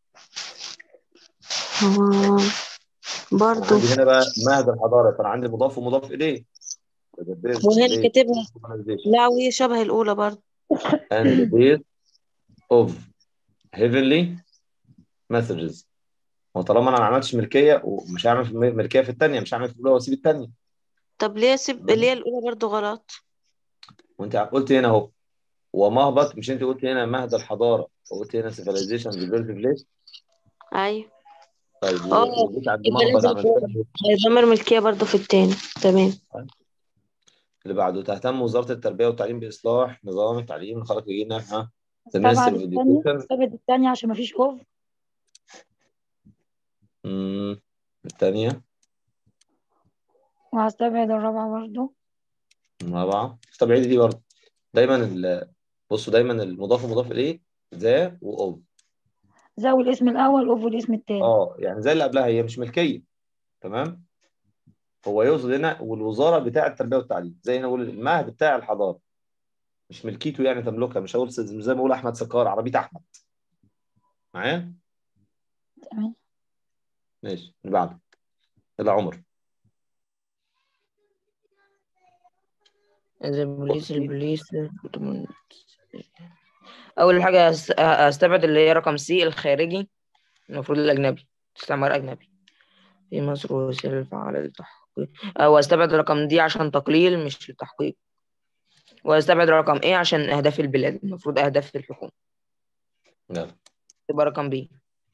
هو برضو عندي هنا بقى مهد الحضاره فانا عندي مضاف ومضاف اليه The base وهنا of كاتبها civilization لا وهي شبه الأولى برضو and the base of heavenly messages وطالما انا ما عملتش ملكيه ومش هعمل في ملكيه في الثانيه مش هعمل في الاولى واسيب الثانيه طب ليه سيب اللي هي الأولى برضو غلط وانت قلت هنا اهو ومهبط مش انت قلت هنا مهد الحضاره وقلت هنا civilization the birthplace أيوة طيب اه و- وجيت عند يبقى مهبط لازم عملت إيه؟ ضمير ملكية برضو في التاني تمام اللي بعده تهتم وزاره التربيه والتعليم باصلاح نظام التعليم الخلق لينا ها the استبعد ministry of الثانية education استبعد الثانية عشان مفيش اوف امم الثانيه وهستبعد الرابعة برضه رابعه استبعدي دي برضه دايما ال- بصوا دايما المضاف ومضاف اليه ذا واوف زود الاسم الأول اوف الاسم التاني اه يعني زي اللي قبلها هي مش ملكيه تمام هو يقصد هنا والوزاره بتاع التربيه والتعليم زي هنا اقول المهد بتاع الحضاره مش ملكيته يعني تملكها مش هقول زي ما اقول احمد سكار عربيه احمد معايا تمام ماشي اللي بعده يلا عمر the police البوليس أول حاجة هست- هستبعد اللي هي رقم سي الخارجي المفروض الأجنبي استعمار أجنبي في مصر وسيلة الفعالة للتحقيق أو استبعد رقم دي عشان تقليل مش للتحقيق واستبعد رقم ايه عشان أهداف البلاد المفروض أهداف الحكومة يلا تبقى رقم بي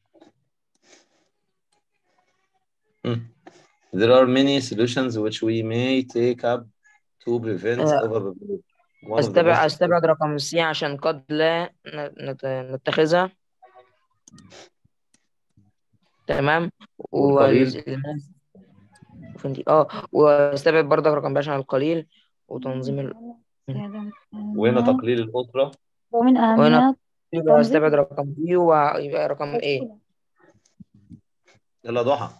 مم. There are many solutions which we may take up to prevent آه، overpopulation. One of the استبعد most استبعد رقم سي عشان قد لا ن- نت- نتخذها تمام والقليل والناس فين دي اه واستبعد برضك رقم بي عشان القليل وتنظيم ال... وهنا تقليل الأسرة ومن وهنا أهميات يبقى استبعد رقم بي ويبقى رقم ايه يلا ضحى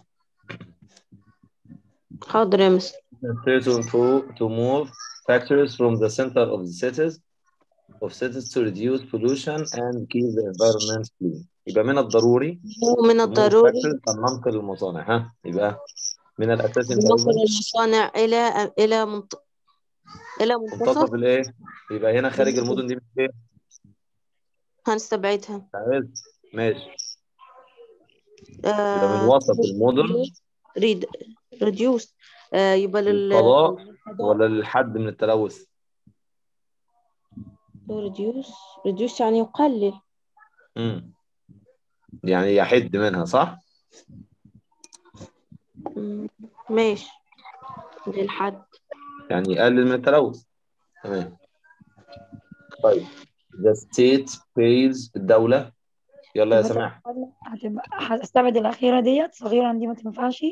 حاضر يا مستر to improve to move factories from the center of the cities of cities to reduce pollution and keep the environment clean يبقى من الضروري ومن move الضروري factories أن ننقل المصانع ها يبقى من الأساسي ننقل نقول المصانع إلى إلى منطقة إلى منتصف منتصف الايه يبقى هنا خارج المدن دي مش ايه هنستبعدها عايز ماشي يبقى آه من وسط المدن ريد ريديوس آه يبقى لل للفضاء ولا للحد من التلوث ريديوس ريديوس يعني يقلل امم يعني يحد منها صح مم، ماشي للحد يعني يقلل من التلوث تمام طيب the state pays الدولة يلا يا يبقى سماح هتبقى هستبعد الأخيرة ديت صغيرة دي ما تنفعش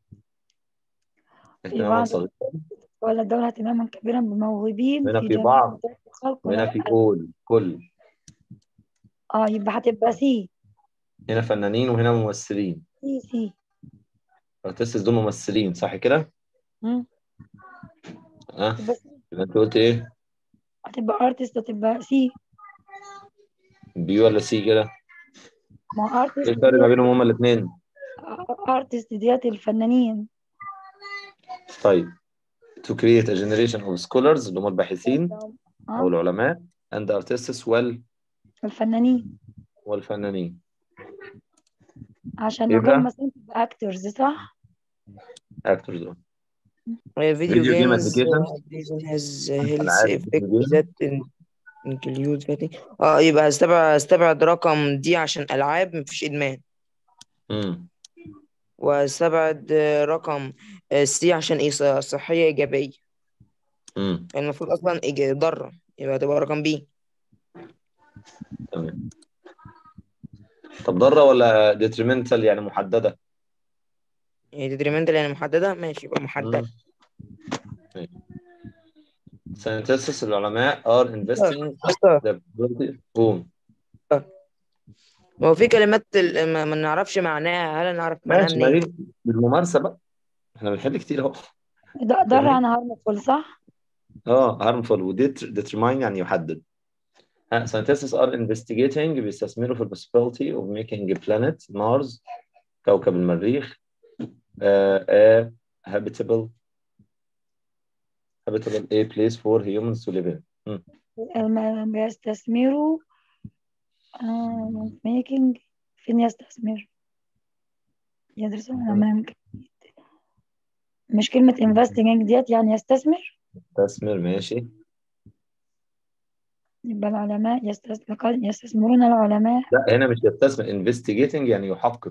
احنا بعض- صغير ولا الدولة اهتماما كبيرا بموهوبين هنا في جميع بعض. مجالات الخلق وهنا في والألعاب. كل كل اه يبقى هتبقى سي هنا فنانين وهنا ممثلين سي سي ارتستس دول ممثلين صح كده؟ مم. اه هتبقى سي يبقى انت قلت ايه؟ هتبقى ارتست هتبقى سي بي ولا سي كده؟ ما هو ايه ارتست الفرق ما بينهم هما الاثنين؟ ارتست ديت الفنانين طيب to create a generation of scholars اللي هم الباحثين او اه العلماء and artists وال الفنانين والفنانين عشان إيه لو بقى؟ كان مثلا تبقى اكتورز صح؟ actors دول فيديو Video game جيمز applications. has health ألعاب effect فيديو جيم. that in- include fatty اه يبقى هستبعد هستبعد رقم دي عشان ألعاب مفيش إدمان امم واستبعد آه، رقم آه، سي عشان ايه ص- صحية إيجابية امم يعني المفروض أصلا إيج- ضارة يبقى هتبقى رقم بي تمام طب ضارة ولا detrimental يعني محددة؟ يعني detrimental يعني محددة ماشي يبقى محددة مم. ماشي. scientists العلماء are investing أصلا the probability قوم هو في كلمات ال- ما ما نعرفش معناها هل نعرف معناها ماشي ما منين؟ دي بالممارسة بقى احنا بنحل كتير اهو ده ده تمام. عن هارمفول صح؟ اه harmful و det- determine يعني يحدد ها scientists are investigating بيستثمروا في ال possibility of making a planet Mars كوكب المريخ uh, a habitable habitable a place for humans to live in مم. الم- بيستثمروا آه making فين يستثمر يدرسوا أمام مش كلمة investing ديت يعني يستثمر تستثمر ماشي يبقى العلماء يستثمر يستثمرون العلماء لا هنا مش يستثمر investigating يعني يحقق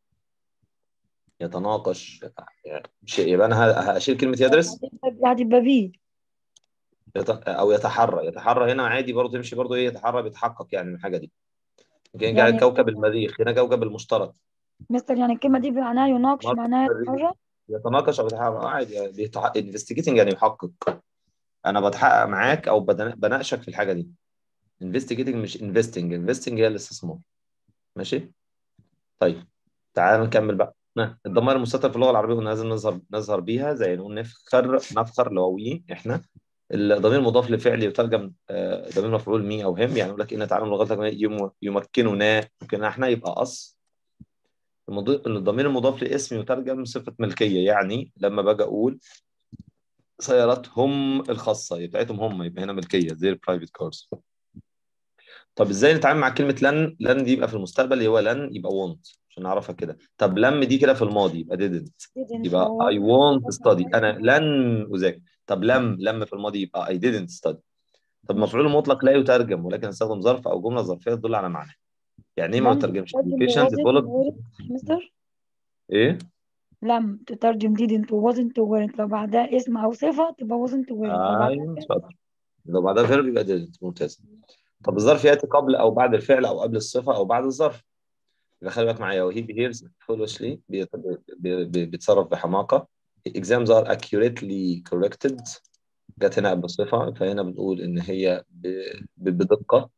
يتناقش يعني شيء يبقى انا ه- هشيل كلمة يدرس هتبقى هتبقى بي يت... او يتحرى يتحرى هنا عادي برضه تمشي برضه ايه يتحرى بيتحقق يعني من الحاجة دي كان يعني- يعني كوكب المريخ هنا كوكب المشتري مستر يعني الكلمة دي معناها يناقش مرة معناها المريخ. يتحرك يتناقش او يتحرى آه عادي بيتح... investigating يعني يحقق انا بتحقق معاك او بدنا- بناقشك في الحاجة دي investigating مش investing investing هي الاستثمار ماشي طيب تعال نكمل بقى نا، الضمائر المستتر في اللغه العربيه قلنا لازم نظهر نظهر بيها زي نقول نفخر نفخر اللي هو وي احنا الضمير المضاف لفعل يترجم آه، ضمير مفعول مي او هم يعني يقول لك ان تعلم لغتك يم- يمكننا يمكننا احنا يبقى اس المض- الضمير المضاف لاسم يترجم صفه ملكيه يعني لما باجي اقول سياراتهم الخاصه يبقى بتاعتهم هم يبقى هنا ملكيه زي البرايفت كارز طب ازاي نتعامل مع كلمه لن لن دي يبقى في المستقبل اللي هو لن يبقى won't عشان نعرفها كده طب لم دي كده في الماضي يبقى didn't يبقى I won't study أنا لن أذاكر طب لم لم في الماضي يبقى I didn't study طب مفعول مطلق لا يترجم ولكن استخدم ظرف أو جملة ظرفية تدل على معنى يعني إيه ما لم يترجمش تترجم education wasn't developed weren't مستر إيه لم تترجم didn't و wasn't و weren't لو بعدها اسم أو صفة تبقى wasn't و weren't لو بعدها أيوه شاطر لو بعدها فعل يبقى didn't ممتاز طب الظرف يأتي قبل أو بعد الفعل أو قبل الصفة أو بعد الظرف يبقى خلي بالك معايا وهي behaves foolishly بيت- بي- بي- بيتصرف بحماقة exams are accurately corrected جت هنا قبل الصفة فهنا بنقول إن هي ب- ب- بدقة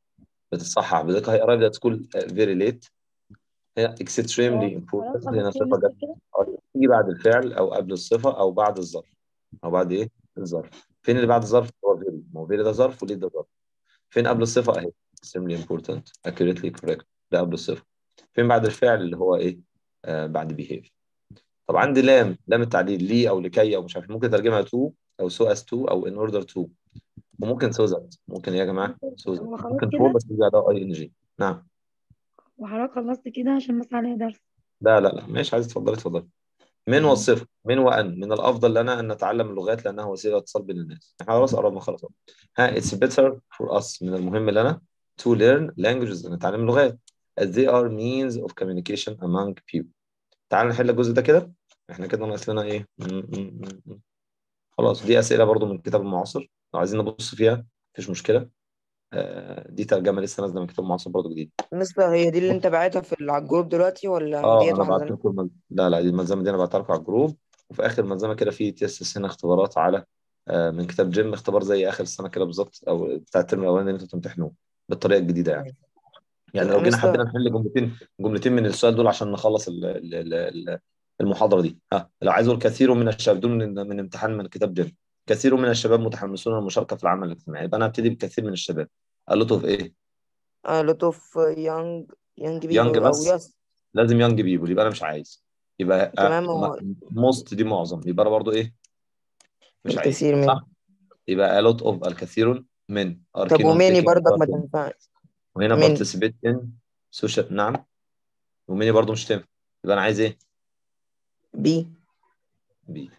بتتصحح بدقة هي arrived at school uh, very late هي extremely خلاص important هنا خلصتي يا صفة مستر جت كده تيجي بعد الفعل أو قبل الصفة أو بعد الظرف أو بعد إيه؟ الظرف فين اللي بعد الظرف؟ هو very ما هو very ده ظرف وليه ده ظرف فين قبل الصفة أهي extremely important accurately correct ده قبل الصفة فين بعد الفعل اللي هو إيه؟ آه بعد behave طب عندي لام لام التعليل لي أو لكي أو مش عارف ممكن ترجمها to أو so as to أو in order to وممكن so that ممكن إيه يا جماعة so that هو خلاص ممكن كده فور بس يجي بعدها اي ان جي نعم وحضرتك خلصت كده عشان بس عليا درس لا لا لا ماشي عايز تفضلي اتفضلي من ماشي والصفة من وأن من الأفضل لنا أن نتعلم اللغات لأنها وسيلة اتصال بين الناس احنا خلاص قربنا خلاص أهو. ها it's better for us من المهم لنا to learn languages أن نتعلم اللغات as they are means of communication among people تعال نحل الجزء ده كده احنا كده ناقص لنا ايه م- م- م- م. خلاص دي أسئلة برضو من الكتاب المعاصر لو عايزين نبص فيها مفيش مشكلة آه، دي ترجمة لسه نازلة من كتاب معاصر برضو جديد مستر هي دي اللي انت باعتها في ال- على الجروب دلوقتي ولا اه ديت انا واحدة بعت تانية؟ لكم المل... لا لا دي الملزمه دي انا بعتها لكم على الجروب وفي اخر الملزمه كده في تيستس هنا اختبارات على آه، من كتاب جيم اختبار زي اخر السنه كده بالظبط او بتاع الترم الاولاني اللي انتوا تمتحنوه بالطريقه الجديده يعني يعني لو جينا مستر حبينا نحل جملتين جملتين من السؤال دول عشان نخلص ال... ال... ال... ال- المحاضره دي ها لو عايزوا الكثير من الشباب دول من من امتحان من كتاب جيم كثير من الشباب متحمسون للمشاركه في العمل الاجتماعي يبقى انا هبتدي بكثير من الشباب a lot of ايه a lot of young young people يانج أو بس yes لازم يانج بيبول يبقى انا مش عايز يبقى تمام هو موست دي معظم يبقى انا برضو ايه مش عايز الكثير من صح يبقى a lot of الكثير من are طب keen on وماني taking برضك ما part in تنفعش وهنا ماني participate in social نعم وماني برضو مش تنفع يبقى انا عايز ايه بي بي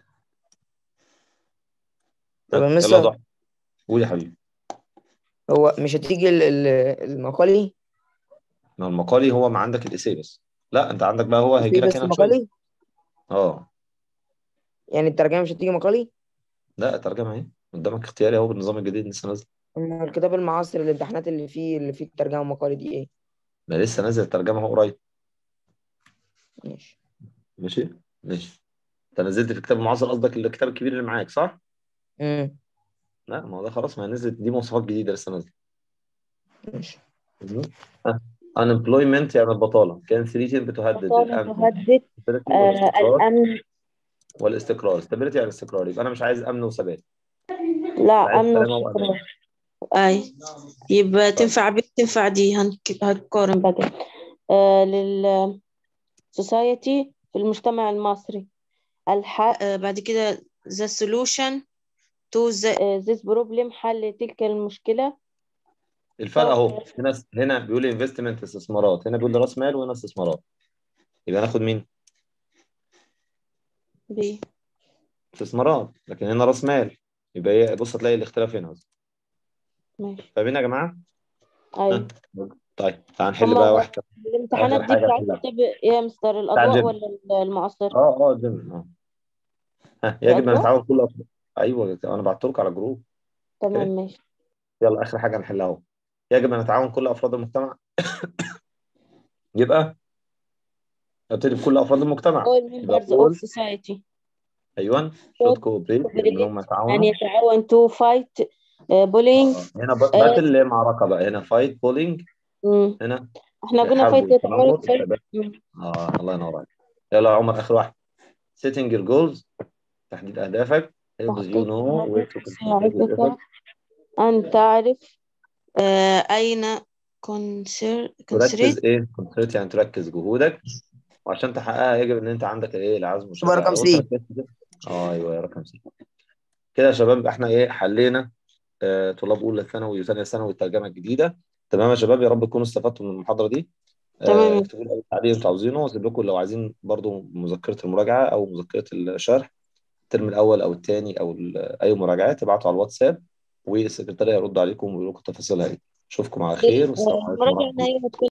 طب يا يلا مستر ضح قول يا حبيبي هو مش هتيجي ال- ال- المقالي ما المقالي هو ما عندك الاساي بس لا انت عندك بقى هو هيجي في لك بس هنا شويه مقالي اه يعني الترجمة مش هتيجي مقالي لا ترجمه اهي قدامك اختياري اهو بالنظام الجديد لسه نازل أما الكتاب المعاصر الامتحانات اللي فيه اللي فيه الترجمة مقالي دي ايه ما لسه نازل الترجمه اهو قريب ماشي ماشي ماشي انت نزلت في الكتاب المعاصر قصدك الكتاب الكبير اللي معاك صح؟ امم لا ما هو ده خلاص ما هي نزلت دي مواصفات جديده لسه نازله ماشي مهم. آه. unemployment يعني البطالة كان ثريتين بتهدد بطالة الأمن تهدد stability آه والاستقرار الأمن والاستقرار stability يعني استقرار يبقى أنا مش عايز أمن وثبات لا عايز أمن سلامة وأمان واستقرار أي يبقى طيب تنفع بي تنفع دي هنك- هنقارن بعدين آه لل society في المجتمع المصري الح... آه بعد كده the solution to the, آه this problem حل تلك المشكلة الفرق سواء أهو هنا هنا بيقول انفستمنت استثمارات هنا بيقول رأس مال وهنا استثمارات يبقى ناخد مين؟ ب استثمارات لكن هنا رأس مال يبقى إيه بص هتلاقي الاختلاف هنا ماشي فاهمين يا جماعة؟ أي ها طيب تعال نحل هما بقى واحد الامتحانات آخر دي حاجة بتاعت نحلها كتاب إيه يا مستر بتاع الأضواء الجيم ولا المعاصر؟ اه اه جيم اه ها يجب أن الأضواء؟ نتعاون كل أفراد أيوه أنا بعت لكم على الجروب تمام أوكي ماشي يلا آخر حاجة نحلها أهو يجب أن نتعاون كل أفراد المجتمع يبقى ابتدي بكل افراد المجتمع all يبقى members all of society ايوه should should cooperate ان هم cooperate أن يتعاونوا يتعاون to fight uh, bullying اه هنا ب- آه، باتل اللي هي معركه بقى هنا فايت بولينج مم. هنا احنا قلنا حرب fight التنمر يتعارك في الشباب اه الله ينور عليك يلا يا عمر اخر واحد setting your goals تحديد اهدافك helps you تحقيق know where هدف to concentrate your يساعدك effort أن تعرف آه، أين كونسر تركز كونسريت ايه concentrate يعني تركز جهودك وعشان تحققها يجب ان انت عندك ايه العزم يبقى والشجاعه رقم لو انت سي ركزت كده اه ايوه يا رقم سي كده يا شباب احنا ايه حلينا آه، طلاب اولى ثانوي وثانيه ثانوي الترجمه الجديده تمام يا شباب يا رب تكونوا استفدتوا من المحاضره دي تمام آه، يا اكتبوا لي اي تعليق انتوا عاوزينه واسيب لكم لو عايزين برضو مذكره المراجعه او مذكره الشرح الترم الاول او الثاني او ال- اي مراجعات ابعتوا على الواتساب والسكرتاريه يرد عليكم ويقول لكم تفاصيلها ايه اشوفكم على خير والسلام عليكم المراجعة ورحمه الله النهائية هتكون